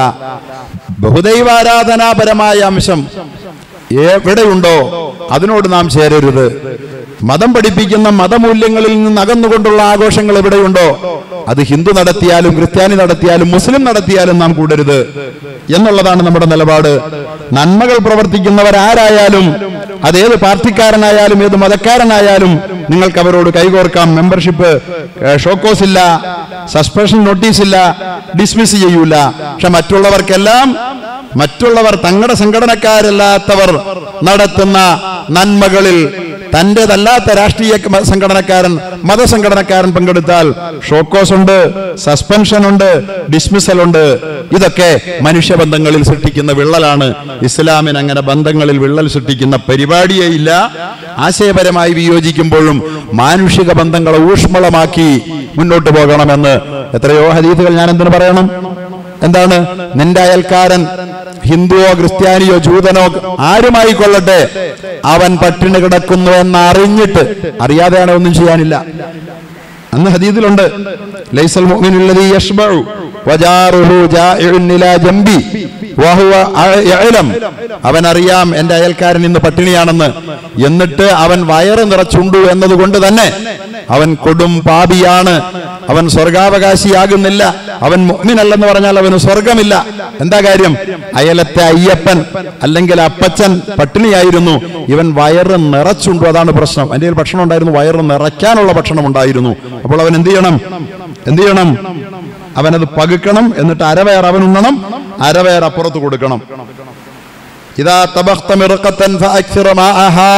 ബഹുദൈവാരാധനാപരമായ അംശം എവിടെയുണ്ടോ അതിനോട് നാം ചേരരുത് മതം പഠിപ്പിക്കുന്ന മതമൂല്യങ്ങളിൽ നിന്ന് അകന്നുകൊണ്ടുള്ള ആഘോഷങ്ങൾ എവിടെയുണ്ടോ അത് ഹിന്ദു നടത്തിയാലും ക്രിസ്ത്യാനി നടത്തിയാലും മുസ്ലിം നടത്തിയാലും നാം കൂടരുത് എന്നുള്ളതാണ് നമ്മുടെ നിലപാട് നന്മകൾ പ്രവർത്തിക്കുന്നവരാരായാലും അതേത് പാർട്ടിക്കാരനായാലും ഏത് മതക്കാരനായാലും നിങ്ങൾക്ക് അവരോട് കൈകോർക്കാം മെമ്പർഷിപ്പ് ഷോക്കോസ് ഇല്ല സസ്പെൻഷൻ നോട്ടീസ് ഇല്ല ഡിസ്മിസ് ചെയ്യൂല പക്ഷെ മറ്റുള്ളവർക്കെല്ലാം മറ്റുള്ളവർ തങ്ങളുടെ സംഘടനക്കാരല്ലാത്തവർ നടത്തുന്ന നന്മകളിൽ തന്റേതല്ലാത്ത രാഷ്ട്രീയ മ- സംഘടനക്കാരൻ മതസംഘടനക്കാരൻ പങ്കെടുത്താൽ ഷോക്കോസ് ഉണ്ട് സസ്പെൻഷൻ ഉണ്ട് ഡിസ്മിസൽ ഉണ്ട് ഇതൊക്കെ മനുഷ്യബന്ധങ്ങളിൽ സൃഷ്ടിക്കുന്ന വിള്ളലാണ് ഇസ്ലാമിന് അങ്ങനെ ബന്ധങ്ങളിൽ വിള്ളൽ സൃഷ്ടിക്കുന്ന പരിപാടിയേ ഇല്ല ആശയപരമായി വിയോജിക്കുമ്പോഴും മാനുഷിക ബന്ധങ്ങളെ ഊഷ്മളമാക്കി മുന്നോട്ട് പോകണമെന്ന് എത്രയോ ഹദീസുകൾ ഞാൻ എന്തിനു പറയണം എന്താണ് നിന്റെ അയൽക്കാരൻ ഹിന്ദുവോ ക്രിസ്ത്യാനിയോ ജൂതനോ ആരുമായി കൊള്ളട്ടെ അവൻ പട്ടിണി കിടക്കുന്നു എന്ന് അറിഞ്ഞിട്ട് അറിയാതെയാണ് ഒന്നും ചെയ്യാനില്ല അന്ന് ഹദീദിലുണ്ട് ലൈസൽ മുഅ്മിനുല്ലദീ യശ്ബഉ വജാറുഹു ജാഇഉൻ ഇലാ ജംബി വഹുവ അ- യഅലം അവൻ അറിയാം എന്റെ അയൽക്കാരൻ ഇന്ന് പട്ടിണിയാണെന്ന് എന്നിട്ട് അവൻ വയറ് നിറച്ചുണ്ടു എന്നതുകൊണ്ട് തന്നെ അവൻ കൊടും പാപിയാണ് അവൻ സ്വർഗാവകാശിയാകുന്നില്ല അവൻ മുഅ്മിനല്ലെന്ന് പറഞ്ഞാൽ അവന് സ്വർഗമില്ല എന്താ കാര്യം അയലത്തെ അയ്യപ്പൻ അല്ലെങ്കിൽ അപ്പച്ചൻ പട്ടിണിയായിരുന്നു ഇവൻ വയറ് നിറച്ചുണ്ടു അതാണ് പ്രശ്നം എൻ്റെ കയ്യിൽ ഭക്ഷണം ഉണ്ടായിരുന്നു വയറ് നിറയ്ക്കാനുള്ള ഭക്ഷണം ഉണ്ടായിരുന്നു അപ്പോൾ അവൻ എന്ത് ചെയ്യണം എന്ത് ചെയ്യണം അവനത് പകുക്കണം എന്നിട്ട് അരവയർ അവൻ ഉണ്ണണം അരവയർ അപ്പുറത്ത് കൊടുക്കണം إذا طبخت مرقة فأكثر ماءها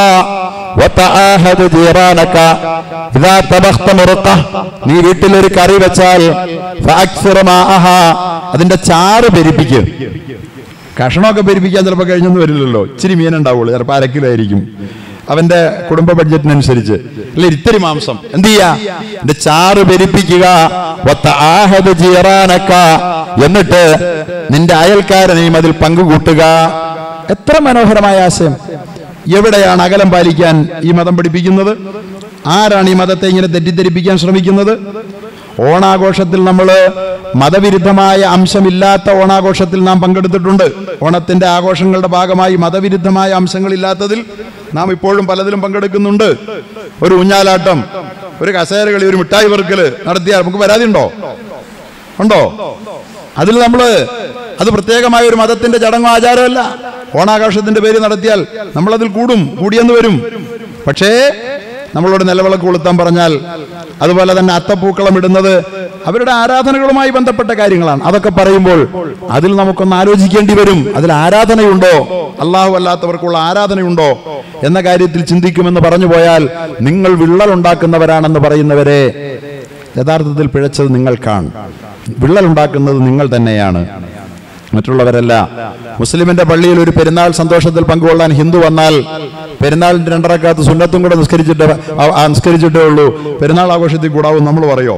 وتعاهد جيرانك إذا طبخت مرقة നീ വീട്ടിലൊരു കറി വെച്ചാൽ فأكثر ماءها അതിന്റെ ചാറ് പെരിപ്പിക്ക് കഷണമൊക്കെ പെരിപ്പിക്കാൻ ചിലപ്പോൾ കഴിഞ്ഞൊന്നും വരില്ലല്ലോ ഇച്ചിരി മീൻ ഉണ്ടാവുള്ളൂ ചിലപ്പോൾ അര കിലോ ആയിരിക്കും അവന്റെ കുടുംബ ബഡ്ജറ്റിനനുസരിച്ച് അല്ലെ ഇത്തിരി മാംസം എന്ത് ചെയ്യാ എന്റെ ചാറ് പെരിപ്പിക്കുക വത്തആഹദ് ജീറാനക. എന്നിട്ട് നിന്റെ അയൽക്കാരനെയും അതിൽ പങ്കുകൂട്ടുക എത്ര മനോഹരമായ ആശയം എവിടെയാണ് അകലം പാലിക്കാൻ ഈ മതം പഠിപ്പിക്കുന്നത് ആരാണ് ഈ മതത്തെ ഇങ്ങനെ തെറ്റിദ്ധരിപ്പിക്കാൻ ശ്രമിക്കുന്നത് ഓണാഘോഷത്തിൽ നമ്മൾ മതവിരുദ്ധമായ അംശമില്ലാത്ത ഓണാഘോഷത്തിൽ നാം പങ്കെടുത്തിട്ടുണ്ട് ഓണത്തിന്റെ ആഘോഷങ്ങളുടെ ഭാഗമായി മതവിരുദ്ധമായ അംശങ്ങളില്ലാത്തതിൽ നാം ഇപ്പോഴും പലതിലും പങ്കെടുക്കുന്നുണ്ട് ഒരു ഊഞ്ഞാലാട്ടം ഒരു കസേരകളി ഒരു മിഠായി വെറുക്കല് നടത്തിയാൽ നമുക്ക് പരാതി ഉണ്ടോ ഉണ്ടോ അതിൽ നമ്മള് അത് പ്രത്യേകമായ ഒരു മതത്തിന്റെ ചടങ്ങോ ആചാരമല്ല ഓണാഘോഷത്തിന്റെ പേര് നടത്തിയാൽ നമ്മൾ അതിൽ കൂടും കൂടിയെന്ന് വരും പക്ഷേ നമ്മളോട് നിലവിളക്ക് കൊളുത്താൻ പറഞ്ഞാൽ അതുപോലെ തന്നെ അത്തപ്പൂക്കളം ഇടുന്നത് അവരുടെ ആരാധനകളുമായി ബന്ധപ്പെട്ട കാര്യങ്ങളാണ് അതൊക്കെ പറയുമ്പോൾ അതിൽ നമുക്കൊന്ന് ആലോചിക്കേണ്ടി വരും അതിൽ ആരാധനയുണ്ടോ അള്ളാഹു അല്ലാത്തവർക്കുള്ള ആരാധനയുണ്ടോ എന്ന കാര്യത്തിൽ ചിന്തിക്കുമെന്ന് പറഞ്ഞു പോയാൽ നിങ്ങൾ വിള്ളൽ ഉണ്ടാക്കുന്നവരാണെന്ന് പറയുന്നവരെ യഥാർത്ഥത്തിൽ പിഴച്ചത് നിങ്ങൾക്കാണ് വിള്ളൽ ഉണ്ടാക്കുന്നത് നിങ്ങൾ തന്നെയാണ് മറ്റുള്ളവരല്ല മുസ്ലിമിന്റെ പള്ളിയിൽ ഒരു പെരുന്നാൾ സന്തോഷത്തിൽ പങ്കുകൊള്ളാൻ ഹിന്ദു വന്നാൽ പെരുന്നാളിന്റെ രണ്ടരക്കാലത്ത് സുന്നത്തും കൂടെ നിസ്കരിച്ചിട്ട് ആ- ആ നിസ്കരിച്ചിട്ടേ ഉള്ളൂ പെരുന്നാൾ ആഘോഷത്തിൽ കൂടാവും നമ്മൾ പറയോ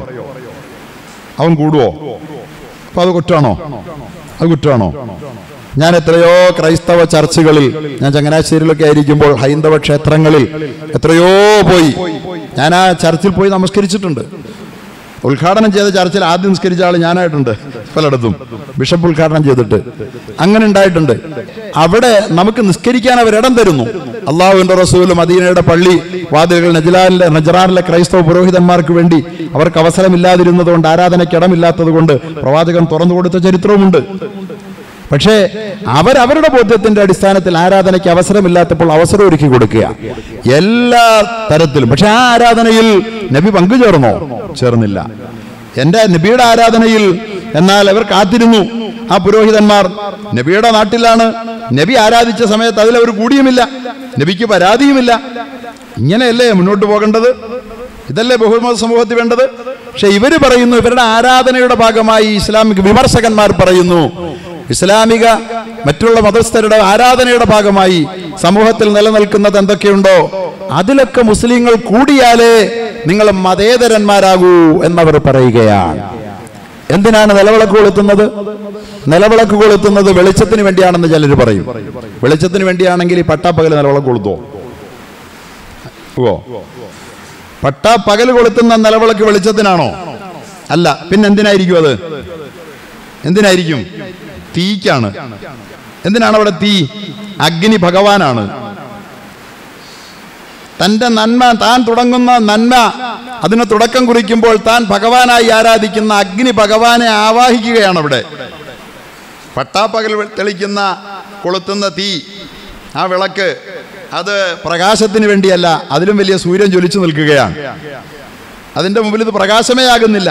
അവൻ കൂടുവോ അപ്പൊ അത് കുറ്റമാണോ അത് കുറ്റമാണോ ഞാൻ എത്രയോ ക്രൈസ്തവ ചർച്ചുകളിൽ ഞാൻ ചങ്ങനാശ്ശേരിയിലൊക്കെ ആയിരിക്കുമ്പോൾ ഹൈന്ദവ ക്ഷേത്രങ്ങളിൽ എത്രയോ പോയി ഞാൻ ആ ചർച്ചിൽ പോയി നമസ്കരിച്ചിട്ടുണ്ട് ഉദ്ഘാടനം ചെയ്ത ചർച്ചിൽ ആദ്യം നിസ്കരിച്ച ആൾ ഞാനായിട്ടുണ്ട് പലയിടത്തും ബിഷപ്പ് ഉദ്ഘാടനം ചെയ്തിട്ട് അങ്ങനെ ഉണ്ടായിട്ടുണ്ട് അവിടെ നമുക്ക് നിസ്കരിക്കാൻ അവർ ഇടം തരുന്നു അള്ളാഹുവിന്റെ റസൂൽ മദീനയുടെ പള്ളി വാതിലുകൾ നജലാലിലെ നജറാറിലെ ക്രൈസ്തവ പുരോഹിതന്മാർക്ക് വേണ്ടി അവർക്ക് അവസരമില്ലാതിരുന്നത് കൊണ്ട് ആരാധനയ്ക്ക് ഇടമില്ലാത്തത് കൊണ്ട് പ്രവാചകൻ തുറന്നു കൊടുത്ത ചരിത്രവുമുണ്ട് പക്ഷേ അവരവരുടെ ബോധ്യത്തിന്റെ അടിസ്ഥാനത്തിൽ ആരാധനയ്ക്ക് അവസരമില്ലാത്തപ്പോൾ അവസരം ഒരുക്കി കൊടുക്കുക എല്ലാ തരത്തിലും പക്ഷെ ആ ആരാധനയിൽ നബി പങ്കുചേർന്നോ ചേർന്നില്ല എൻ്റെ നബിയുടെ ആരാധനയിൽ എന്നാൽ അവർ കാത്തിരുന്നു ആ പുരോഹിതന്മാർ നബിയുടെ നാട്ടിലാണ് നബി ആരാധിച്ച സമയത്ത് അതിൽ അവർ കൂടിയുമില്ല നബിക്ക് പരാതിയുമില്ല ഇങ്ങനെയല്ലേ മുന്നോട്ട് പോകേണ്ടത് ഇതല്ലേ ബഹുമത സമൂഹത്തിൽ വേണ്ടത് പക്ഷെ ഇവര് പറയുന്നു ഇവരുടെ ആരാധനയുടെ ഭാഗമായി ഇസ്ലാമിക വിമർശകന്മാർ പറയുന്നു ഇസ്ലാമിക മറ്റുള്ള മതസ്ഥരുടെ ആരാധനയുടെ ഭാഗമായി സമൂഹത്തിൽ നിലനിൽക്കുന്നത് എന്തൊക്കെയുണ്ടോ അതിലൊക്കെ മുസ്ലിങ്ങൾ കൂടിയാലേ നിങ്ങൾ മതേതരന്മാരാകൂ എന്നവർ പറയുകയാണ് എന്തിനാണ് നിലവിളക്ക് കൊളുത്തുന്നത് നിലവിളക്ക് കൊളുത്തുന്നത് വെളിച്ചത്തിന് വേണ്ടിയാണെന്ന് ചിലർ പറയും വെളിച്ചത്തിന് വേണ്ടിയാണെങ്കിൽ ഈ പട്ടാപ്പകൽ നിലവിളക്ക് കൊളുത്തുവോ ഓ പട്ടാപ്പകൽ കൊളുത്തുന്ന നിലവിളക്ക് വെളിച്ചത്തിനാണോ അല്ല പിന്നെ എന്തിനായിരിക്കും അത് എന്തിനായിരിക്കും തീക്കാണ് എന്തിനാണ് അവിടെ തീ അഗ്നി ഭഗവാനാണ് തന്റെ നന്മ താൻ തുടങ്ങുന്ന നന്മ അതിന് തുടക്കം കുറിക്കുമ്പോൾ താൻ ഭഗവാനായി ആരാധിക്കുന്ന അഗ്നി ഭഗവാനെ ആവാഹിക്കുകയാണ് അവിടെ പട്ടാപ്പകൽ തെളിക്കുന്ന കൊളുത്തുന്ന തീ ആ വിളക്ക് അത് പ്രകാശത്തിന് വേണ്ടിയല്ല അതിലും വലിയ സൂര്യൻ ജ്വലിച്ചു നിൽക്കുകയാണ് അതിന്റെ മുമ്പിൽ ഇത് പ്രകാശമേ ആകുന്നില്ല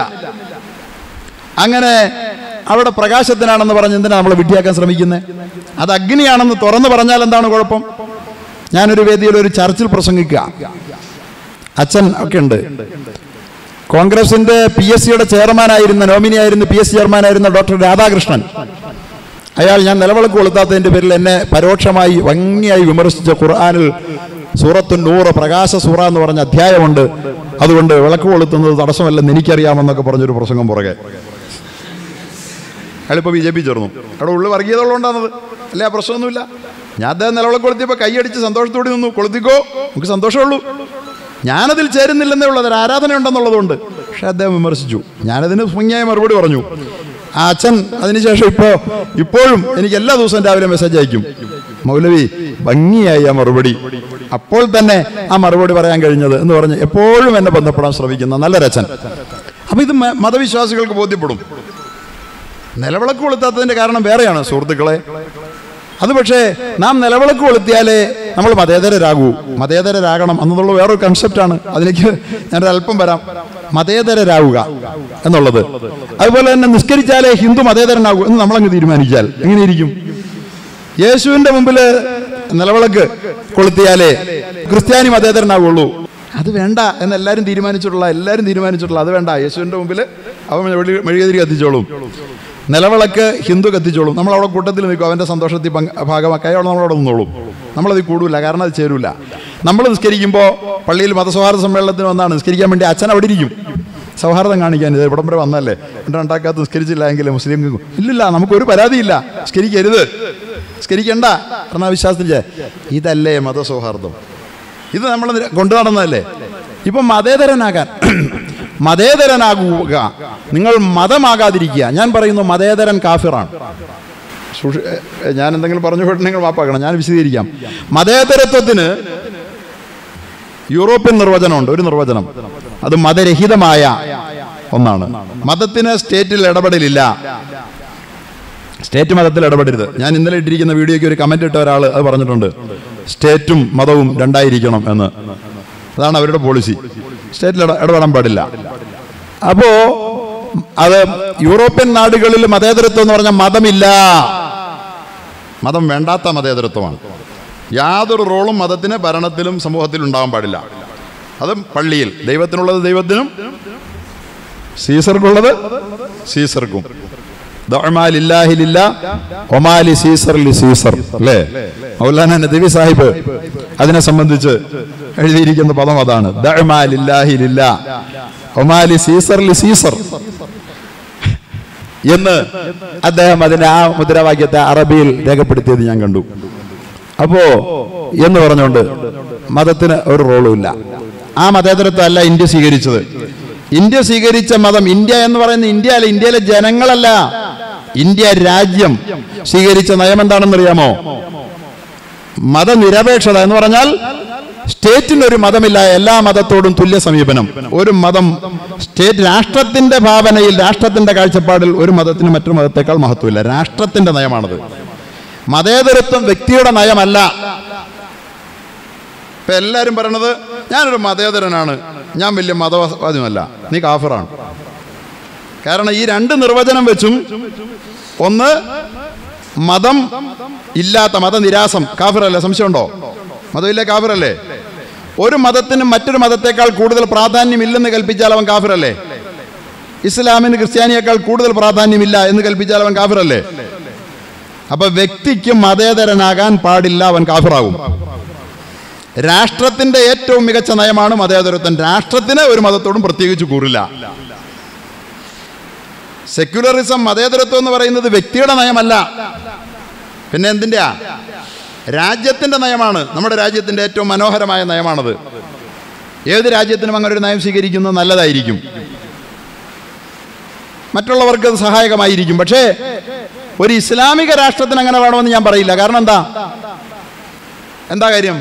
അങ്ങനെ അവിടെ പ്രകാശത്തിനാണെന്ന് പറഞ്ഞ് എന്തിനാ നമ്മളെ വിഡ്ഢിയാക്കാൻ ശ്രമിക്കുന്നത് അത് അഗ്നിയാണെന്ന് തുറന്നു പറഞ്ഞാൽ എന്താണ് കുഴപ്പം ഞാനൊരു വേദിയിൽ ഒരു ചർച്ചിൽ പ്രസംഗിക്കുക അച്ഛൻ ഒക്കെ ഉണ്ട് കോൺഗ്രസിന്റെ പി എസ് സിയുടെ ചെയർമാനായിരുന്ന നോമിനി ആയിരുന്ന പി എസ് സി ചെയർമാനായിരുന്ന ഡോക്ടർ രാധാകൃഷ്ണൻ അയാൾ ഞാൻ നിലവിളക്ക് കൊളുത്താത്തതിന്റെ പേരിൽ എന്നെ പരോക്ഷമായി ഭംഗിയായി വിമർശിച്ച ഖുർആാനിൽ സൂറത്തു നൂറ് പ്രകാശ സൂറ എന്ന് പറഞ്ഞ അധ്യായമുണ്ട് അതുകൊണ്ട് വിളക്ക് കൊളുത്തുന്നത് തടസ്സമല്ലെന്ന് എനിക്കറിയാമെന്നൊക്കെ പറഞ്ഞൊരു പ്രസംഗം പുറകെ അയാളിപ്പോൾ ബി ജെ പി ചേർന്നു അവിടെ ഉള്ളിൽ വർഗീയതകളുണ്ടാകുന്നത് അല്ലേ ആ പ്രശ്നമൊന്നുമില്ല ഞാൻ അദ്ദേഹം നിലവിളക്ക് കൊളുത്തിയപ്പോൾ കൈയടിച്ച് സന്തോഷത്തോടെ നിന്നു കൊളുത്തിക്കോ നമുക്ക് സന്തോഷമുള്ളൂ ഞാനതിൽ ചേരുന്നില്ലെന്നേ ഉള്ളത് ഒരു ആരാധന ഉണ്ടെന്നുള്ളതുകൊണ്ട് പക്ഷെ അദ്ദേഹം വിമർശിച്ചു ഞാനതിന് ഭംഗിയായ മറുപടി പറഞ്ഞു ആ അച്ഛൻ അതിനുശേഷം ഇപ്പോൾ ഇപ്പോഴും എനിക്ക് എല്ലാ ദിവസവും രാവിലെ മെസ്സേജ് അയക്കും മൗലവി ഭംഗിയായി ആ മറുപടി അപ്പോൾ തന്നെ ആ മറുപടി പറയാൻ കഴിഞ്ഞത് എന്ന് പറഞ്ഞ് എപ്പോഴും എന്നെ ബന്ധപ്പെടാൻ ശ്രമിക്കുന്ന നല്ലൊരച്ഛൻ അപ്പൊ ഇത് മ- മതവിശ്വാസികൾക്ക് ബോധ്യപ്പെടും നിലവിളക്ക് കൊളുത്താത്തതിന്റെ കാരണം വേറെയാണ് സുഹൃത്തുക്കളെ അത് പക്ഷേ നാം നിലവിളക്ക് കൊളുത്തിയാലേ നമ്മൾ മതേതരരാകൂ മതേതരരാകണം എന്നുള്ള വേറൊരു കൺസെപ്റ്റാണ് അതിലേക്ക് ഞാൻ അല്പം വരാം മതേതരരാകുക എന്നുള്ളത് അതുപോലെ തന്നെ നിസ്കരിച്ചാലേ ഹിന്ദു മതേതരനാകൂ എന്ന് നമ്മളങ്ങ് തീരുമാനിച്ചാൽ എങ്ങനെയിരിക്കും യേശുവിന്റെ മുമ്പിൽ നിലവിളക്ക് കൊളുത്തിയാലേ ക്രിസ്ത്യാനി മതേതരനാകുള്ളൂ അത് വേണ്ട എന്ന് എല്ലാവരും തീരുമാനിച്ചിട്ടുള്ള എല്ലാവരും തീരുമാനിച്ചിട്ടുള്ള അത് വേണ്ട യേശുവിന്റെ മുമ്പിൽ അവൻ മെഴുകി- മെഴുകുതിരി കത്തിച്ചോളും നിലവിളക്ക് ഹിന്ദു കത്തിച്ചോളും നമ്മൾ അവിടെ കൂട്ടത്തിൽ നിൽക്കും അവൻ്റെ സന്തോഷത്തിൽ പങ്ക് ഭാഗമാക്കായി അവിടെ നമ്മളവിടെ നിന്നോളും നമ്മളത് കൂടൂല കാരണം അത് ചേരൂല നമ്മൾ നിസ്കരിക്കുമ്പോൾ പള്ളിയിൽ മതസൗഹാർദ്ദ സമ്മേളനത്തിന് വന്നാണ് നിസ്കരിക്കാൻ വേണ്ടി അച്ഛൻ അവിടെ ഇരിക്കും സൗഹാർദ്ദം കാണിക്കാൻ ഇത് ഇവിടം വരെ വന്നല്ലേ എന്നിട്ട് ഉണ്ടാക്കാത്ത നിസ്കരിച്ചില്ല എങ്കിൽ മുസ്ലിം ഇല്ലില്ല നമുക്കൊരു പരാതിയില്ല നിസ്കരിക്കരുത് നിസ്കരിക്കണ്ട കാരണം ആ വിശ്വാസത്തിൽ ചേ- ഇതല്ലേ മതസൗഹാർദ്ദം ഇത് നമ്മൾ കൊണ്ടു നടന്നതല്ലേ ഇപ്പം മതേതരനാകാൻ മതേതരനാകുക നിങ്ങൾ മതമാകാതിരിക്കുക ഞാൻ പറയുന്നു മതേതരൻ കാഫിറാണ് സൂക്ഷി- എ, എ, ഞാൻ എന്തെങ്കിലും പറഞ്ഞു പോയിട്ടുണ്ടെങ്കിൽ മാപ്പാക്കണം ഞാൻ വിശദീകരിക്കാം മതേതരത്വത്തിന് യൂറോപ്യൻ നിർവചനമുണ്ട് ഒരു നിർവചനം അത് മതരഹിതമായ ഒന്നാണ് മതത്തിന് സ്റ്റേറ്റിൽ ഇടപെടലില്ല സ്റ്റേറ്റ് മതത്തിൽ ഇടപെടരുത് ഞാൻ ഇന്നലെ ഇട്ടിരിക്കുന്ന വീഡിയോയ്ക്ക് ഒരു കമന്റ് ഇട്ട ഒരാൾ അത് പറഞ്ഞിട്ടുണ്ട് സ്റ്റേറ്റും മതവും രണ്ടായിരിക്കണം എന്ന് അതാണ് അവരുടെ പോളിസി സ്റ്റേറ്റിൽ ഇട- ഇടപെടാൻ പാടില്ല അപ്പോ അത് യൂറോപ്യൻ നാടുകളിൽ മതേതരത്വം എന്ന് പറഞ്ഞാൽ മതമില്ല മതം വേണ്ടാത്ത മതേതരത്വമാണ് യാതൊരു റോളും മതത്തിന് ഭരണത്തിലും സമൂഹത്തിലും ഉണ്ടാവാൻ പാടില്ല അതും പള്ളിയിൽ ദൈവത്തിനുള്ളത് ദൈവത്തിനും സീസർക്കുള്ളത് സീസർക്കും ദഅ്മാലില്ലാഹിലില്ല ഒമാലി സീസർ ലി സീസർ അല്ലേ മൗലാന നദവി സാഹിബ് അതിനെ സംബന്ധിച്ച് എഴുതിയിരിക്കുന്ന പദം അതാണ് ദഅ്മാലില്ലാഹിലില്ല ഒമാലി സീസർ ലി സീസർ എന്ന് അദ്ദേഹം അതിന്റെ ആ മുദ്രാവാക്യത്തെ അറബിയിൽ രേഖപ്പെടുത്തിയത് ഞാൻ കണ്ടു അപ്പോ എന്ന് പറഞ്ഞുകൊണ്ട് മതത്തിന് ഒരു റോളും ഇല്ല ആ മതേതരത്വം അല്ല ഇന്ത്യ സ്വീകരിച്ചത് ഇന്ത്യ സ്വീകരിച്ച മതം ഇന്ത്യ എന്ന് പറയുന്ന ഇന്ത്യ അല്ല ഇന്ത്യയിലെ ജനങ്ങളല്ല ഇന്ത്യ രാജ്യം സ്വീകരിച്ച നയം എന്താണെന്ന് അറിയാമോ മതനിരപേക്ഷത എന്ന് പറഞ്ഞാൽ സ്റ്റേറ്റിന് ഒരു മതമില്ല എല്ലാ മതത്തോടും തുല്യ സമീപനം ഒരു മതം സ്റ്റേറ്റ് രാഷ്ട്രത്തിന്റെ ഭാവനയിൽ രാഷ്ട്രത്തിന്റെ കാഴ്ചപ്പാടിൽ ഒരു മതത്തിന് മറ്റൊരു മതത്തെക്കാൾ മഹത്വമില്ല രാഷ്ട്രത്തിന്റെ നയമാണത് മതേതരത്വം വ്യക്തിയുടെ നയമല്ല ഇപ്പൊ എല്ലാവരും പറയണത് ഞാനൊരു മതേതരനാണ് ഞാൻ വലിയ മതവാദിമല്ല നീ കാഫിറാണ് കാരണം ഈ രണ്ട് നിർവചനം വെച്ചും ഒന്ന് മതം ഇല്ലാത്ത മതനിരാസം കാഫിറല്ലേ സംശയമുണ്ടോ മതമില്ല കാഫിറല്ലേ ഒരു മതത്തിന് മറ്റൊരു മതത്തെക്കാൾ കൂടുതൽ പ്രാധാന്യമില്ലെന്ന് കൽപ്പിച്ചാൽ അവൻ കാഫിറല്ലേ ഇസ്ലാമിന് ക്രിസ്ത്യാനിയേക്കാൾ കൂടുതൽ പ്രാധാന്യമില്ല എന്ന് കൽപ്പിച്ചാൽ അവൻ കാഫിറല്ലേ അപ്പൊ വ്യക്തിക്ക് മതേതരനാകാൻ പാടില്ല അവൻ കാഫിറാകും രാഷ്ട്രത്തിന്റെ ഏറ്റവും മികച്ച നയമാണ് മതേതരത്വം രാഷ്ട്രത്തിന് ഒരു മതത്തോടും പ്രത്യേകിച്ച് കൂറില്ല സെക്യുലറിസം മതേതരത്വം എന്ന് പറയുന്നത് വ്യക്തിയുടെ നയമല്ല പിന്നെ എന്തിൻ്റെയാ രാജ്യത്തിന്റെ നയമാണ് നമ്മുടെ രാജ്യത്തിന്റെ ഏറ്റവും മനോഹരമായ നയമാണത് ഏത് രാജ്യത്തിനും അങ്ങനെ ഒരു നയം സ്വീകരിക്കുന്നത് നല്ലതായിരിക്കും മറ്റുള്ളവർക്ക് അത് സഹായകമായിരിക്കും പക്ഷേ ഒരു ഇസ്ലാമിക രാഷ്ട്രത്തിന് അങ്ങനെ വേണമെന്ന് ഞാൻ പറയില്ല കാരണം എന്താ എന്താ കാര്യം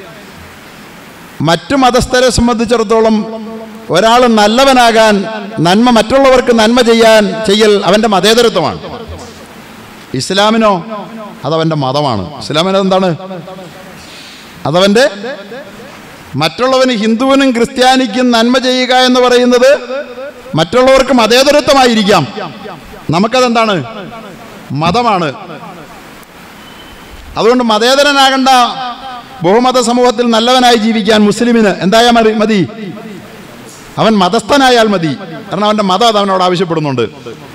മറ്റു മതസ്ഥരെ സംബന്ധിച്ചിടത്തോളം ഒരാൾ നല്ലവനാകാൻ നന്മ മറ്റുള്ളവർക്ക് നന്മ ചെയ്യാൻ ചെയ്യൽ അവന്റെ മതേതരത്വമാണ് ഇസ്ലാമിനോ അതവന്റെ മതമാണ് ഇസ്ലാമിന് എന്താണ് അതവന്റെ മറ്റുള്ളവന് ഹിന്ദുവിനും ക്രിസ്ത്യാനിക്കും നന്മ ചെയ്യുക എന്ന് പറയുന്നത് മറ്റുള്ളവർക്ക് മതേതരത്വമായിരിക്കാം നമുക്കതെന്താണ് മതമാണ് അതുകൊണ്ട് മതേതരനാകേണ്ട ബഹുമത സമൂഹത്തിൽ നല്ലവനായി ജീവിക്കാൻ മുസ്ലിമിന് എന്തായാൽ മതി മതി അവൻ മതസ്ഥനായാൽ മതി കാരണം അവന്റെ മതം അത് അവനോട് ആവശ്യപ്പെടുന്നുണ്ട്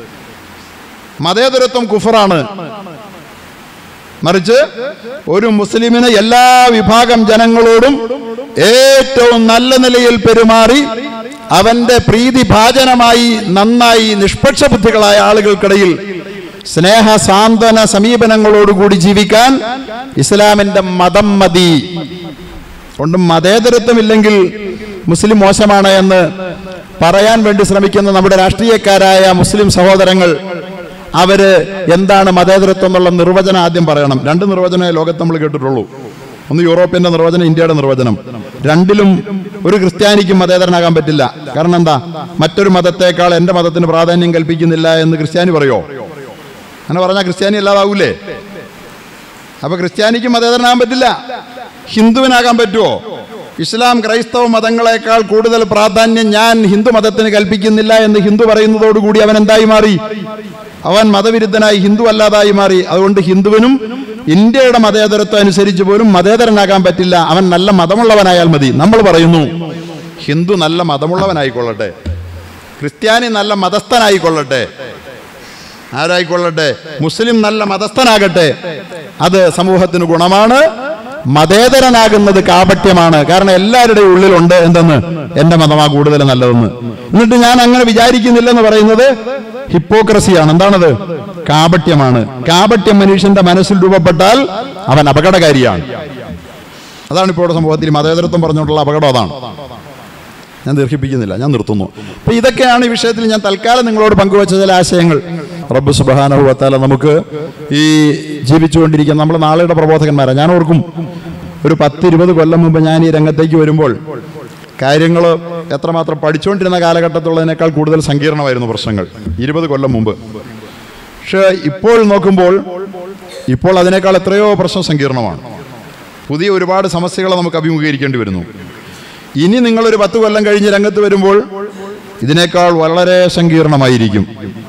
മതേതരത്വം കുഫറാണ് മറിച്ച് ഒരു മുസ്ലിമിന് എല്ലാ വിഭാഗം ജനങ്ങളോടും ഏറ്റവും നല്ല നിലയിൽ പെരുമാറി അവന്റെ പ്രീതിഭാജനമായി നന്നായി നിഷ്പക്ഷ ബുദ്ധികളായ ആളുകൾക്കിടയിൽ സ്നേഹ സാന്ത്വന സമീപനങ്ങളോടുകൂടി ജീവിക്കാൻ ഇസ്ലാമിന്റെ മതം മതി കൊണ്ട് മതേതരത്വമില്ലെങ്കിൽ മുസ്ലിം മോശമാണ് എന്ന് പറയാൻ വേണ്ടി ശ്രമിക്കുന്ന നമ്മുടെ രാഷ്ട്രീയക്കാരായ മുസ്ലിം സഹോദരങ്ങൾ അവര് എന്താണ് മതേതരത്വം എന്നുള്ള നിർവചനം ആദ്യം പറയണം രണ്ട് നിർവചനമേ ലോകത്ത് നമ്മൾ കേട്ടിട്ടുള്ളൂ ഒന്ന് യൂറോപ്യന്റെ നിർവചനം ഇന്ത്യയുടെ നിർവചനം രണ്ടിലും ഒരു ക്രിസ്ത്യാനിക്കും മതേതരനാകാൻ പറ്റില്ല കാരണം എന്താ മറ്റൊരു മതത്തെക്കാൾ എന്റെ മതത്തിന് പ്രാധാന്യം കൽപ്പിക്കുന്നില്ല എന്ന് ക്രിസ്ത്യാനി പറയോ അങ്ങനെ പറഞ്ഞാൽ ക്രിസ്ത്യാനി അല്ലാതാവൂലേ അപ്പൊ ക്രിസ്ത്യാനിക്ക് മതേതരനാകാൻ പറ്റില്ല ഹിന്ദുവിനാകാൻ പറ്റുമോ ഇസ്ലാം ക്രൈസ്തവ മതങ്ങളെക്കാൾ കൂടുതൽ പ്രാധാന്യം ഞാൻ ഹിന്ദു മതത്തിന് കൽപ്പിക്കുന്നില്ല എന്ന് ഹിന്ദു പറയുന്നതോടുകൂടി അവൻ എന്തായി മാറി അവൻ മതവിരുദ്ധനായി ഹിന്ദു അല്ലാതായി മാറി അതുകൊണ്ട് ഹിന്ദുവിനും ഇന്ത്യയുടെ മതേതരത്വം അനുസരിച്ച് പോലും മതേതരനാകാൻ പറ്റില്ല അവൻ നല്ല മതമുള്ളവനായാൽ മതി നമ്മൾ പറയുന്നു ഹിന്ദു നല്ല മതമുള്ളവനായിക്കൊള്ളട്ടെ ക്രിസ്ത്യാനി നല്ല മതസ്ഥനായിക്കൊള്ളട്ടെ ആരായിക്കൊള്ളട്ടെ മുസ്ലിം നല്ല മതസ്ഥനാകട്ടെ അത് സമൂഹത്തിന് ഗുണമാണ് മതേതരനാകുന്നത് കാപട്യമാണ് കാരണം എല്ലാവരുടെയും ഉള്ളിലുണ്ട് എന്തെന്ന് എന്റെ മതമാ കൂടുതൽ നല്ലതെന്ന് എന്നിട്ട് ഞാൻ അങ്ങനെ വിചാരിക്കുന്നില്ലെന്ന് പറയുന്നത് ഹിപ്പോക്രസിയാണ് എന്താണത് കാപട്യമാണ് കാപട്യം മനുഷ്യന്റെ മനസ്സിൽ രൂപപ്പെട്ടാൽ അവൻ അപകടകാരിയാണ് അതാണ് ഇപ്പോൾ സമൂഹത്തിൽ മതേതരത്വം പറഞ്ഞുകൊണ്ടുള്ള അപകടം അതാണ് ഞാൻ ദീർഘിപ്പിക്കുന്നില്ല ഞാൻ നിർത്തുന്നു അപ്പൊ ഇതൊക്കെയാണ് ഈ വിഷയത്തിൽ ഞാൻ തൽക്കാലം നിങ്ങളോട് പങ്കുവച്ച ചില ആശയങ്ങൾ റബ്ബ് സുബാനഹുവത്താല നമുക്ക് ഈ ജീവിച്ചുകൊണ്ടിരിക്കുന്ന നമ്മൾ നാളെയുടെ പ്രബോധകന്മാരാണ് ഞാൻ ഓർക്കും ഒരു പത്ത് ഇരുപത് കൊല്ലം മുമ്പ് ഞാൻ ഈ രംഗത്തേക്ക് വരുമ്പോൾ കാര്യങ്ങൾ എത്രമാത്രം പഠിച്ചുകൊണ്ടിരുന്ന കാലഘട്ടത്തുള്ളതിനേക്കാൾ കൂടുതൽ സങ്കീർണമായിരുന്നു പ്രശ്നങ്ങൾ ഇരുപത് കൊല്ലം മുമ്പ് പക്ഷേ ഇപ്പോൾ നോക്കുമ്പോൾ ഇപ്പോൾ അതിനേക്കാൾ എത്രയോ പ്രശ്നം സങ്കീർണമാണ് പുതിയ ഒരുപാട് സമസ്യകളെ നമുക്ക് അഭിമുഖീകരിക്കേണ്ടി വരുന്നു ഇനി നിങ്ങളൊരു പത്ത് കൊല്ലം കഴിഞ്ഞ് രംഗത്ത് വരുമ്പോൾ ഇതിനേക്കാൾ വളരെ സങ്കീർണമായിരിക്കും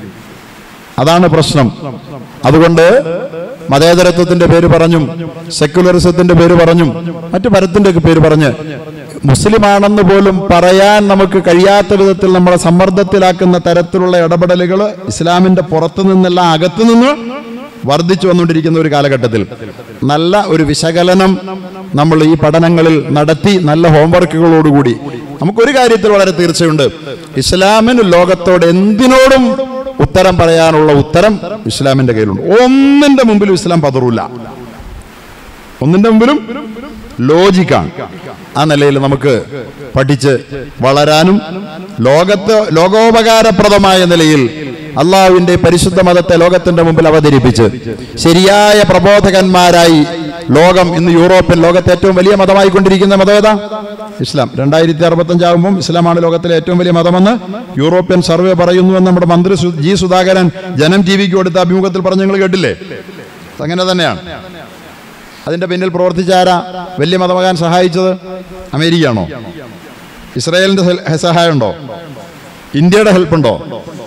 അതാണ് പ്രശ്നം അതുകൊണ്ട് മതേതരത്വത്തിന്റെ പേര് പറഞ്ഞും സെക്യുലറിസത്തിന്റെ പേര് പറഞ്ഞും മറ്റു പരത്തിന്റെ ഒക്കെ പേര് പറഞ്ഞ് മുസ്ലിമാണെന്ന് പോലും പറയാൻ നമുക്ക് കഴിയാത്ത വിധത്തിൽ നമ്മളെ സമ്മർദ്ദത്തിലാക്കുന്ന തരത്തിലുള്ള ഇടപെടലുകൾ ഇസ്ലാമിന്റെ പുറത്തു നിന്നല്ല അകത്തു നിന്ന് വർദ്ധിച്ചു വന്നുകൊണ്ടിരിക്കുന്ന ഒരു കാലഘട്ടത്തിൽ നല്ല ഒരു വിശകലനം നമ്മൾ ഈ പഠനങ്ങളിൽ നടത്തി നല്ല ഹോംവർക്കുകളോടുകൂടി നമുക്കൊരു കാര്യത്തിൽ വളരെ തീർച്ചയുണ്ട് ഇസ്ലാമിന് ലോകത്തോട് എന്തിനോടും ഉത്തരം പറയാനുള്ള ഉത്തരം ഇസ്ലാമിന്റെ കയ്യിലുണ്ട് ഒന്നിന്റെ മുമ്പിലും ഇസ്ലാം പതറൂല ഒന്നിന്റെ മുമ്പിലും ലോജിക്കാണ് ആ നിലയിൽ നമുക്ക് പഠിച്ച് വളരാനും ലോകത്ത് ലോകോപകാരപ്രദമായ നിലയിൽ അള്ളാഹുവിന്റെ പരിശുദ്ധ മതത്തെ ലോകത്തിന്റെ മുമ്പിൽ അവതരിപ്പിച്ച് ശരിയായ പ്രബോധകന്മാരായി ലോകം ഇന്ന് യൂറോപ്യൻ ലോകത്തെ ഏറ്റവും വലിയ മതമായിക്കൊണ്ടിരിക്കുന്ന മതം ഏതാ ഇസ്ലാം രണ്ടായിരത്തി അറുപത്തഞ്ചാകുമ്പോൾ ഇസ്ലാമാണ് ലോകത്തിലെ ഏറ്റവും വലിയ മതമെന്ന് യൂറോപ്യൻ സർവേ പറയുന്നുവെന്ന് നമ്മുടെ മന്ത്രി സു- ജി സുധാകരൻ ജനം ടി വിക്ക് കൊടുത്ത അഭിമുഖത്തിൽ പറഞ്ഞ് നിങ്ങൾ കേട്ടില്ലേ അങ്ങനെ തന്നെയാണ് അതിന്റെ പിന്നിൽ പ്രവർത്തിച്ച ആരാ വലിയ മതമാകാൻ സഹായിച്ചത് അമേരിക്കയാണോ ഇസ്രായേലിന്റെ സഹായം ഉണ്ടോ ഇന്ത്യയുടെ ഹെൽപ്പ് ഉണ്ടോ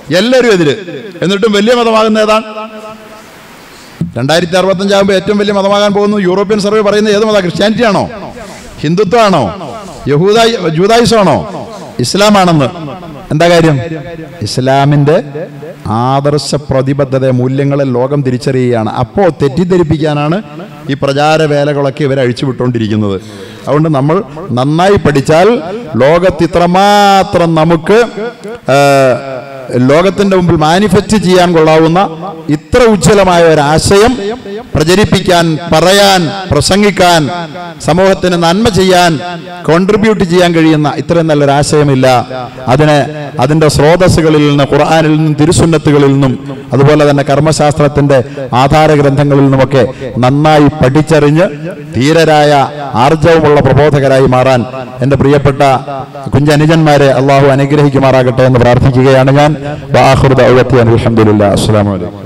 എല്ലാവരും എതിര് എന്നിട്ടും വലിയ മതമാകുന്ന ഏതാണ് രണ്ടായിരത്തി അറുപത്തഞ്ചാകുമ്പോൾ ഏറ്റവും വലിയ മതമാകാൻ പോകുന്നു യൂറോപ്യൻ സർവേ പറയുന്നത് ഏത് മത ക്രിസ്ത്യാനിറ്റി ആണോ ഹിന്ദുത്വമാണോ യഹൂദായി ജൂതായുസമാണോ ഇസ്ലാമാണെന്ന് എന്താ കാര്യം ഇസ്ലാമിന്റെ ആദർശ പ്രതിബദ്ധത മൂല്യങ്ങളെ ലോകം തിരിച്ചറിയുകയാണ് അപ്പോൾ തെറ്റിദ്ധരിപ്പിക്കാനാണ് ഈ പ്രചാര വേലകളൊക്കെ ഇവർ അഴിച്ചുവിട്ടുകൊണ്ടിരിക്കുന്നത് അതുകൊണ്ട് നമ്മൾ നന്നായി പഠിച്ചാൽ ലോകത്ത് ഇത്രമാത്രം നമുക്ക് ആ, ലോകത്തിന്റെ മുമ്പിൽ മാനിഫെസ്റ്റ് ചെയ്യാൻ കൊള്ളാവുന്ന ഇത്ര ഉജ്ജ്വലമായ ഒരു ആശയം പ്രചരിപ്പിക്കാൻ പറയാൻ പ്രസംഗിക്കാൻ സമൂഹത്തിന് നന്മ ചെയ്യാൻ കോൺട്രിബ്യൂട്ട് ചെയ്യാൻ കഴിയുന്ന ഇത്രയും നല്ലൊരു ആശയമില്ല അതിന് അതിന്റെ സ്രോതസ്സുകളിൽ നിന്ന് ഖുർആാനിൽ നിന്നും തിരുസുന്നത്തുകളിൽ നിന്നും അതുപോലെ തന്നെ കർമ്മശാസ്ത്രത്തിന്റെ ആധാര ഗ്രന്ഥങ്ങളിൽ നിന്നുമൊക്കെ നന്നായി പഠിച്ചറിഞ്ഞ് ധീരരായ ആർജവമുള്ള പ്രബോധകരായി മാറാൻ എന്റെ പ്രിയപ്പെട്ട കുഞ്ചനുജന്മാരെ അള്ളാഹു അനുഗ്രഹിക്കുമാറാകട്ടെ എന്ന് പ്രാർത്ഥിക്കുകയാണ് ഞാൻ വാഹുദ് അലഹമുല്ല അസ്സാം വലൈക്കും